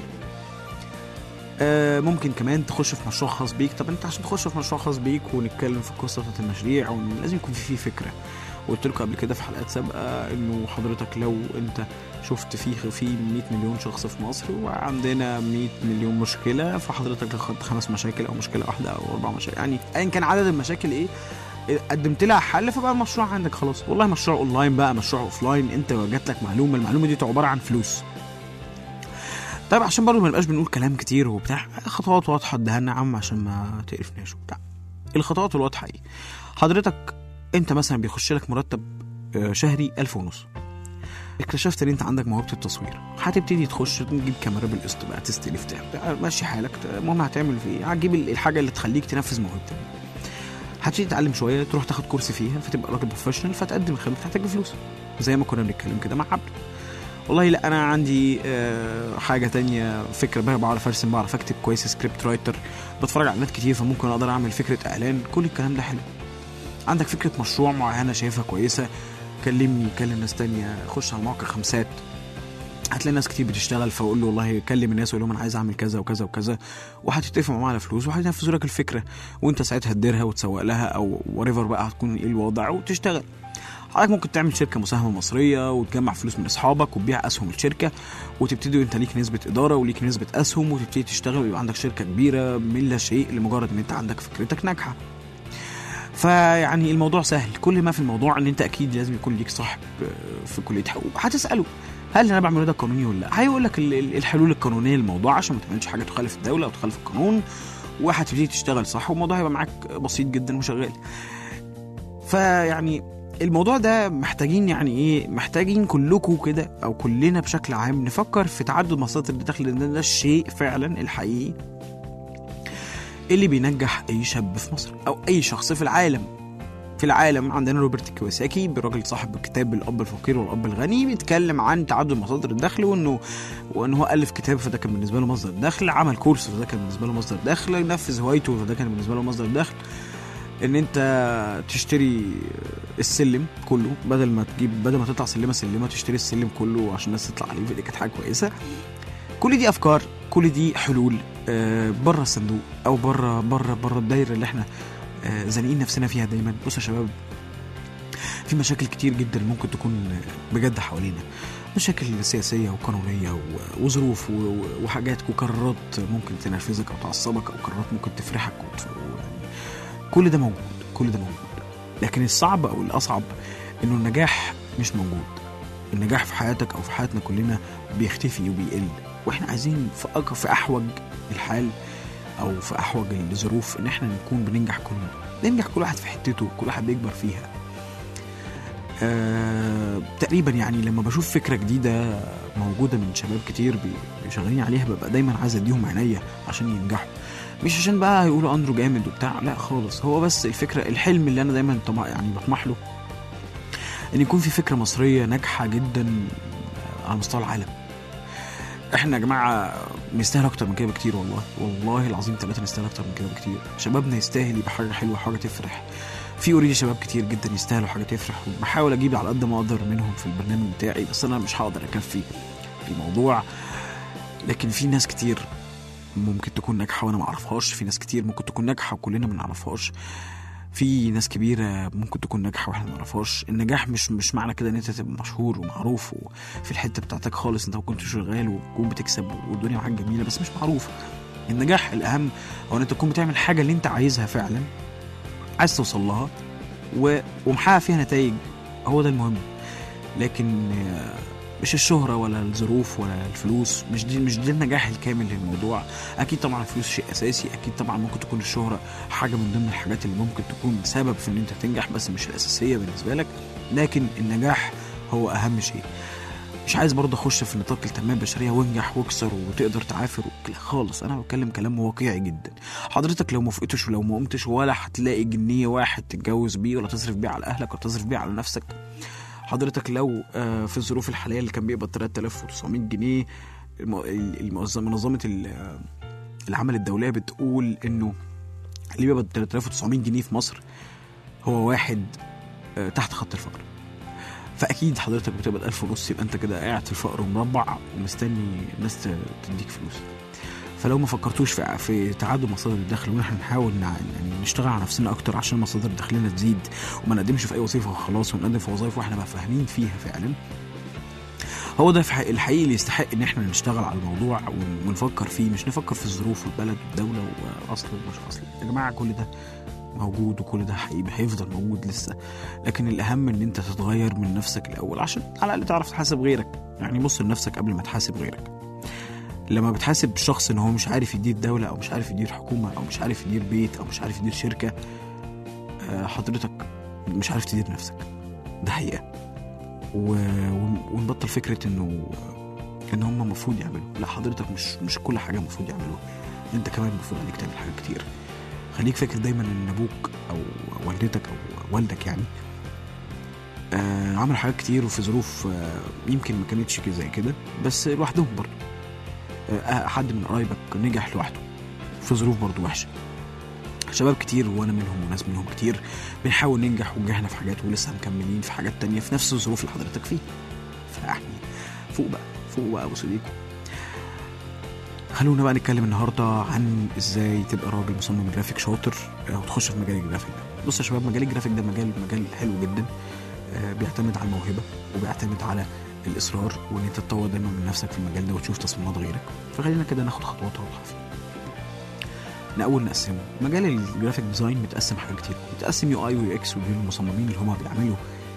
آه، ممكن كمان تخش في مشروع خاص بيك طب انت عشان تخش في مشروع خاص بيك ونتكلم في القصه بتاعت المشاريع ون- لازم يكون في فيه فكره وقلت لكم قبل كده في حلقات سابقه انه حضرتك لو انت شفت في في 100 مليون شخص في مصر وعندنا 100 مليون مشكله فحضرتك اخدت خمس مشاكل او مشكله واحده او اربع مشاكل يعني ايا كان عدد المشاكل ايه قدمت لها حل فبقى المشروع عندك خلاص والله مشروع اونلاين بقى مشروع اوفلاين انت جات لك معلومه المعلومه دي عباره عن فلوس طيب عشان برضه ما نبقاش بنقول كلام كتير وبتاع خطوات واضحه اديها لنا يا عم عشان ما تقرفناش وبتاع الخطوات الواضحه ايه حضرتك انت مثلا بيخش لك مرتب آه، شهري ألف ونص اكتشفت ان انت عندك موهبه التصوير هتبتدي تخش تجيب كاميرا بالقسط بقى تستلف بتاع ماشي حالك المهم هتعمل في ايه هتجيب الحاجه اللي تخليك تنفذ موهبتك هتبتدي تتعلم شويه تروح تاخد كورس فيها فتبقى راجل بروفيشنال فتقدم الخدمه بتاعتك بفلوس زي ما كنا بنتكلم كده مع عبد والله لا انا عندي آه، حاجه تانية فكره بقى بعرف ارسم بعرف اكتب كويس سكريبت رايتر بتفرج على ناس كتير فممكن اقدر اعمل فكره اعلان كل الكلام ده حلو عندك فكره مشروع معينه شايفها كويسه كلمني كلم ناس تانية خش على موقع خمسات هتلاقي ناس كتير بتشتغل فاقول له والله كلم الناس وقول لهم انا عايز اعمل كذا وكذا وكذا وهتتفق معاهم على فلوس وهينفذوا لك الفكره وانت ساعتها تديرها وتسوق لها او وريفر بقى هتكون ايه الوضع وتشتغل حضرتك ممكن تعمل شركه مساهمه مصريه وتجمع فلوس من اصحابك وتبيع اسهم الشركه وتبتدي انت ليك نسبه اداره وليك نسبه اسهم وتبتدي تشتغل ويبقى عندك شركه كبيره من لا شيء لمجرد ان انت عندك فكرتك ناجحه فيعني الموضوع سهل كل ما في الموضوع ان انت اكيد لازم يكون ليك صاحب آه، في كليه حقوق هتساله هل اللي انا بعمله ده قانوني ولا لا هيقول لك ال- ال- الحلول القانونيه للموضوع عشان ما تعملش حاجه تخالف الدوله او تخالف القانون وهتبتدي تشتغل صح والموضوع هيبقى معاك بسيط جدا وشغال فيعني الموضوع ده محتاجين يعني ايه محتاجين كلكم كده او كلنا بشكل عام نفكر في تعدد مصادر الدخل لان ده الشيء فعلا الحقيقي اللي بينجح اي شاب في مصر او اي شخص في العالم في العالم عندنا روبرت كيوساكي الراجل صاحب كتاب الاب الفقير والاب الغني بيتكلم عن تعدد مصادر الدخل وانه وانه هو الف كتاب فده كان بالنسبه له مصدر دخل عمل كورس فده كان بالنسبه له مصدر دخل نفذ هوايته فده كان بالنسبه له مصدر دخل ان انت تشتري السلم كله بدل ما تجيب بدل ما تطلع سلمه سلمه تشتري السلم كله عشان الناس تطلع عليه فدي كانت حاجه كويسه كل دي افكار كل دي حلول آه، بره الصندوق او بره بره بره الدايره اللي احنا آه، زانقين نفسنا فيها دايما بصوا يا شباب في مشاكل كتير جدا ممكن تكون بجد حوالينا مشاكل سياسية وقانونية و- وظروف و- و- وحاجات وقرارات ممكن تنرفزك أو تعصبك أو قرارات ممكن تفرحك وت- ويعني كل ده موجود كل ده موجود لكن الصعب أو الأصعب إنه النجاح مش موجود النجاح في حياتك أو في حياتنا كلنا بيختفي وبيقل وإحنا عايزين في أق- في أحوج الحال أو في أحوج الظروف إن إحنا نكون بننجح كلنا ننجح كل واحد في حتته كل واحد بيكبر فيها آه، تقريبا يعني لما بشوف فكره جديده موجوده من شباب كتير بي- شغالين عليها ببقى دايما عايز اديهم عينيا عشان ينجحوا مش عشان بقى يقولوا اندرو جامد وبتاع لا خالص هو بس الفكره الحلم اللي انا دايما طبعا يعني بطمح له ان يكون في فكره مصريه ناجحه جدا على مستوى العالم احنا يا جماعه نستاهل اكتر من كده بكتير والله والله العظيم ثلاثه نستاهل اكتر من كده بكتير شبابنا يستاهل يبقى حاجه حلوه حاجه تفرح في اوريدي شباب كتير جدا يستاهلوا حاجه تفرح وبحاول اجيب على قد ما اقدر منهم في البرنامج بتاعي بس انا مش هقدر اكفي في الموضوع لكن في ناس كتير ممكن تكون ناجحه وانا ما اعرفهاش في ناس كتير ممكن تكون ناجحه وكلنا ما نعرفهاش في ناس كبيره ممكن تكون ناجحه واحنا ما نعرفهاش النجاح مش مش معنى كده ان انت تبقى مشهور ومعروف وفي الحته بتاعتك خالص انت كنت شغال وتكون بتكسب والدنيا معاك جميله بس مش معروف النجاح الاهم هو ان انت تكون بتعمل حاجه اللي انت عايزها فعلا عايز توصل لها و... ومحقق فيها نتائج هو ده المهم لكن آه، مش الشهرة ولا الظروف ولا الفلوس مش دي مش دي النجاح الكامل للموضوع اكيد طبعا الفلوس شيء اساسي اكيد طبعا ممكن تكون الشهرة حاجة من ضمن الحاجات اللي ممكن تكون سبب في ان انت تنجح بس مش الاساسية بالنسبة لك لكن النجاح هو اهم شيء مش عايز برضه اخش في نطاق التنميه البشريه وانجح واكسر وتقدر تعافر لا خالص انا بتكلم كلام واقعي جدا حضرتك لو ما فقتش ولو ما قمتش ولا هتلاقي جنيه واحد تتجوز بيه ولا تصرف بيه على اهلك ولا تصرف بيه على نفسك حضرتك لو آه، في الظروف الحاليه اللي كان بيقبض 3900 جنيه الم- المنظمه منظمه ال- آه، العمل الدوليه بتقول انه اللي بيقبض 3900 جنيه في مصر هو واحد آه، تحت خط الفقر فاكيد حضرتك بتقبض 1000 ونص يبقى انت كده قاعد في الفقر ومربع ومستني الناس ت- تديك فلوس فلو ما فكرتوش في في تعدد مصادر الدخل وان احنا نحاول نع- يعني نشتغل على نفسنا اكتر عشان مصادر دخلنا تزيد وما نقدمش في اي وظيفه وخلاص ونقدم في وظائف واحنا بقى فاهمين فيها فعلا هو ده في حق- الحقيقي اللي يستحق ان احنا نشتغل على الموضوع ون- ونفكر فيه مش نفكر في الظروف والبلد والدوله واصل ومش اصل يا جماعه كل ده موجود وكل ده حقيقي هيفضل موجود لسه لكن الاهم ان انت تتغير من نفسك الاول عشان على الاقل تعرف تحاسب غيرك يعني بص لنفسك قبل ما تحاسب غيرك لما بتحاسب شخص ان هو مش عارف يدير دولة او مش عارف يدير حكومة او مش عارف يدير بيت او مش عارف يدير شركة آه، حضرتك مش عارف تدير نفسك ده حقيقة و... ون- ونبطل فكرة انه ان هم المفروض يعملوا لا حضرتك مش مش كل حاجة المفروض يعملوها انت كمان المفروض عليك تعمل حاجات كتير خليك فاكر دايما ان ابوك او والدتك او والدك يعني آه عمل حاجات كتير وفي ظروف آه يمكن ما كانتش كده زي كده بس لوحدهم برضه آه حد من قرايبك نجح لوحده في ظروف برضه وحشه شباب كتير وانا منهم وناس منهم كتير بنحاول ننجح ونجحنا في حاجات ولسه مكملين في حاجات تانية في نفس الظروف اللي حضرتك فيها فيعني فوق بقى فوق بقى ابو صديقكم خلونا بقى نتكلم النهارده عن ازاي تبقى راجل مصمم جرافيك شاطر آه، وتخش في مجال الجرافيك ده بص يا شباب مجال الجرافيك ده مجال مجال حلو جدا آه، بيعتمد على الموهبه وبيعتمد على الاصرار وان انت تطور دايما من نفسك في المجال ده وتشوف تصميمات غيرك فخلينا كده ناخد خطوات واضحه فيه الاول نقسمه مجال الجرافيك ديزاين متقسم حاجات كتير متقسم يو اي ويو اكس ودول المصممين اللي هم بيعملوا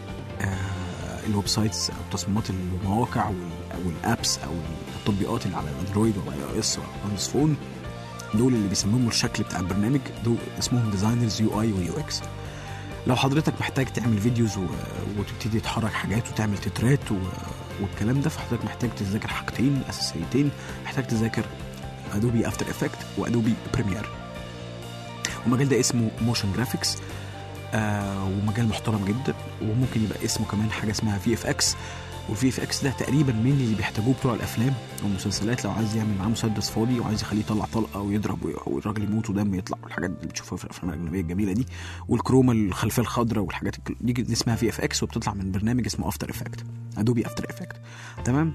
آه الويب سايتس او تصميمات المواقع وال- والابس او التطبيقات اللي على الاندرويد والاي او اس والايفونز فون دول اللي بيصمموا الشكل بتاع البرنامج دول اسمهم ديزاينرز يو اي ويو اكس لو حضرتك محتاج تعمل فيديوز و... وتبتدي تحرك حاجات وتعمل تترات و... والكلام ده فحضرتك محتاج تذاكر حاجتين اساسيتين محتاج تذاكر ادوبي افتر افكت وادوبي بريمير والمجال ده اسمه موشن جرافيكس آه ومجال محترم جدا وممكن يبقى اسمه كمان حاجه اسمها في اف اكس والفي اف اكس ده تقريبا مين اللي بيحتاجوه بتوع الافلام والمسلسلات لو عايز يعمل معاه مسدس فاضي وعايز يخليه يطلع طلقه ويضرب وي- والراجل يموت ودم يطلع والحاجات اللي بتشوفها في الافلام الاجنبيه الجميله دي والكروما الخلفيه الخضراء والحاجات الك- دي دي اسمها في اف اكس وبتطلع من برنامج اسمه افتر افكت ادوبي افتر افكت تمام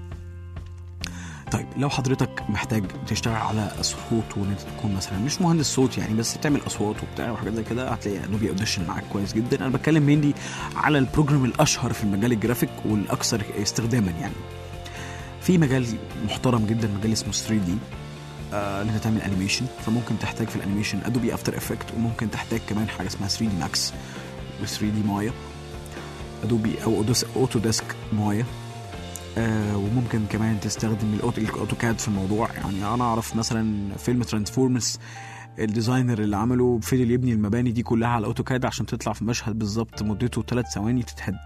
طيب لو حضرتك محتاج تشتغل على الصوت وان انت تكون مثلا مش مهندس صوت يعني بس تعمل اصوات وبتاع وحاجات زي كده هتلاقي ادوبي اوديشن معاك كويس جدا انا بتكلم مينلي على البروجرام الاشهر في المجال الجرافيك والاكثر استخداما يعني في مجال محترم جدا مجال اسمه 3 دي آه ان انت تعمل انيميشن فممكن تحتاج في الانيميشن ادوبي افتر افكت وممكن تحتاج كمان حاجه اسمها 3 دي ماكس و 3 دي مايا ادوبي او اوتو ديسك مايا آه وممكن كمان تستخدم الأوتو- الاوتوكاد في الموضوع يعني انا اعرف مثلا فيلم ترانسفورمرز الديزاينر اللي عمله فضل يبني المباني دي كلها على الاوتوكاد عشان تطلع في مشهد بالظبط مدته ثلاث ثواني تتهد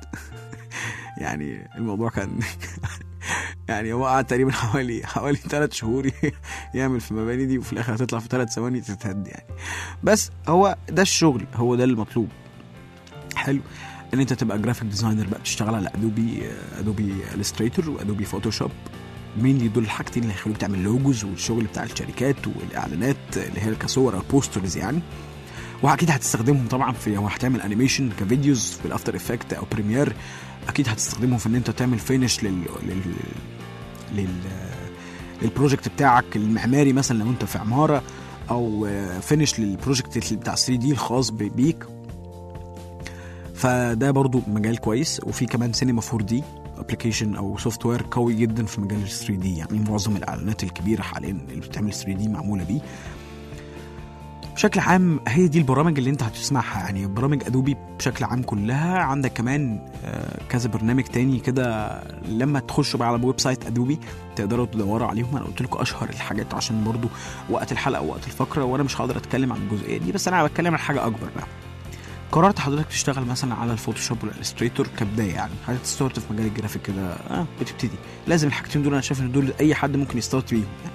يعني الموضوع كان يعني هو قعد تقريبا حوالي حوالي ثلاث شهور يعمل في المباني دي وفي الاخر هتطلع في ثلاث ثواني تتهد يعني بس هو ده الشغل هو ده المطلوب حلو ان انت تبقى جرافيك ديزاينر بقى بتشتغل على ادوبي ادوبي الستريتور وادوبي فوتوشوب مين دول الحاجتين اللي هيخلوك تعمل لوجوز والشغل بتاع الشركات والاعلانات اللي هي كصور او بوسترز يعني واكيد هتستخدمهم طبعا في لو هتعمل انيميشن كفيديوز في الافتر افكت او بريمير اكيد هتستخدمهم في ان انت تعمل فينش لل لل لل للبروجكت بتاعك المعماري مثلا لو انت في عماره او فينش للبروجكت بتاع 3 دي الخاص ب- بيك فده برضو مجال كويس وفي كمان سينما 4 دي ابلكيشن او سوفت وير قوي جدا في مجال ال 3 دي يعني معظم الاعلانات الكبيره حاليا اللي بتعمل 3 دي معموله بيه بشكل عام هي دي البرامج اللي انت هتسمعها يعني برامج ادوبي بشكل عام كلها عندك كمان آه، كذا برنامج تاني كده لما تخشوا بقى على ويب سايت ادوبي تقدروا تدوروا عليهم انا قلت لكم اشهر الحاجات عشان برضو وقت الحلقه ووقت الفقره وانا مش هقدر اتكلم عن الجزئيه دي بس انا بتكلم عن حاجه اكبر بقى قررت حضرتك تشتغل مثلا على الفوتوشوب والالستريتور كبدايه يعني حضرتك ستارت في مجال الجرافيك كده اه بتبتدي لازم الحاجتين دول انا شايف ان دول اي حد ممكن يستارت بيهم يعني.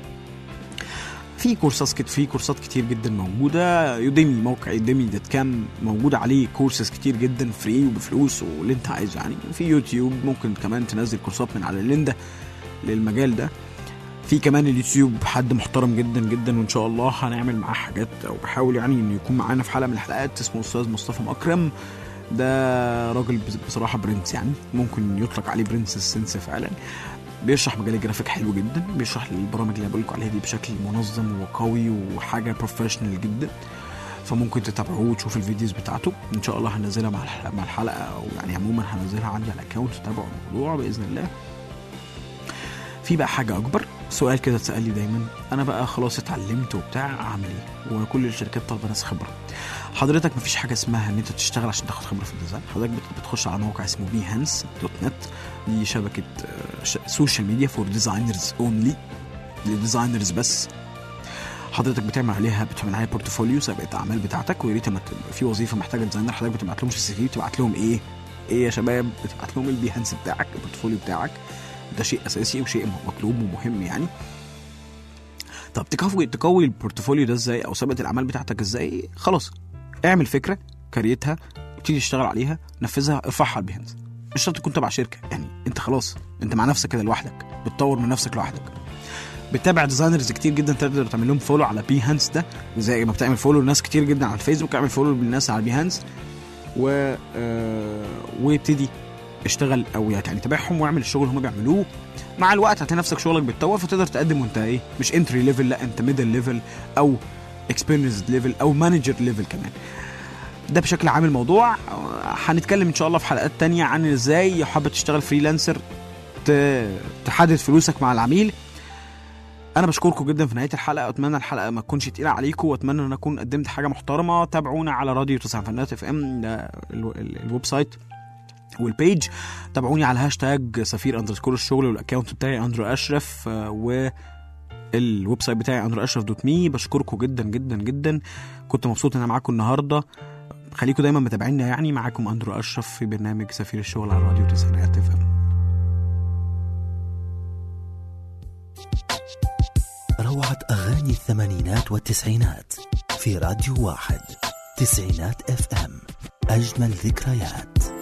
في كورسات كت في كورسات كتير جدا موجوده يوديمي موقع يوديمي دوت كام موجود عليه كورسز كتير جدا فري وبفلوس واللي انت عايزه يعني في يوتيوب ممكن كمان تنزل كورسات من على ليندا للمجال ده في كمان اليوتيوب حد محترم جدا جدا وان شاء الله هنعمل معاه حاجات او بحاول يعني انه يكون معانا في حلقه من الحلقات اسمه استاذ مصطفى مكرم ده راجل بص- بصراحه برنس يعني ممكن يطلق عليه برنس السنس فعلا بيشرح مجال الجرافيك حلو جدا بيشرح البرامج اللي بقول لكم عليها دي بشكل منظم وقوي وحاجه بروفيشنال جدا فممكن تتابعوه وتشوفوا الفيديوز بتاعته ان شاء الله هنزلها مع الحلقه مع الحلقه او يعني عموما هنزلها عندي على الاكونت تتابعوا الموضوع باذن الله في بقى حاجه اكبر سؤال كده اتسال لي دايما انا بقى خلاص اتعلمت وبتاع اعمل ايه وكل الشركات طالبه ناس خبره حضرتك مفيش حاجه اسمها ان انت تشتغل عشان تاخد خبره في الديزاين حضرتك بت- بتخش على موقع اسمه بي هانس دوت نت دي شبكه آه، ش- سوشيال ميديا فور ديزاينرز اونلي للديزاينرز بس حضرتك بتعمل عليها بتعمل عليها بورتفوليو سابقه اعمال بتاعتك ويا ريت لما تبقى في وظيفه محتاجه ديزاينر حضرتك ما تبعت لهمش السي في بتبعت لهم ايه؟ ايه يا شباب بتبعت لهم البيهانس بتاعك البورتفوليو بتاعك ده شيء اساسي وشيء مطلوب ومهم يعني طب تقوي تقوي البورتفوليو ده ازاي او سابقه الاعمال بتاعتك ازاي خلاص اعمل فكره كريتها ابتدي تشتغل عليها نفذها ارفعها على البيهانس مش شرط تكون تبع شركه يعني انت خلاص انت مع نفسك كده لوحدك بتطور من نفسك لوحدك بتابع ديزاينرز كتير جدا تقدر تعمل لهم فولو على بيهانس ده زي ما بتعمل فولو لناس كتير جدا على الفيسبوك اعمل فولو للناس على بيهانس و آه وابتدي اشتغل او يعني تابعهم واعمل الشغل اللي هم بيعملوه مع الوقت هتلاقي نفسك شغلك بيتطور فتقدر تقدم وانت ايه مش انتري ليفل لا انت ميدل ليفل او اكسبيرينس ليفل او مانجر ليفل كمان ده بشكل عام الموضوع آه، هنتكلم ان شاء الله في حلقات تانية عن ازاي حابب تشتغل فريلانسر ت- تحدد فلوسك مع العميل انا بشكركم جدا في نهايه الحلقه اتمنى الحلقه ما تكونش تقيله عليكم واتمنى ان أنا اكون قدمت حاجه محترمه تابعونا على راديو تسع فنات اف ام ده ال- ال- الويب سايت والبيج تابعوني على هاشتاج سفير اندرسكور الشغل والاكونت بتاعي اندرو اشرف آه، و الويب سايت بتاعي اندرو اشرف دوت مي بشكركم جدا جدا جدا كنت مبسوط ان انا معاكم النهارده خليكم دايما متابعينا يعني معاكم اندرو اشرف في برنامج سفير الشغل على راديو تسعينات اف ام روعة أغاني الثمانينات والتسعينات في راديو واحد تسعينات اف ام أجمل ذكريات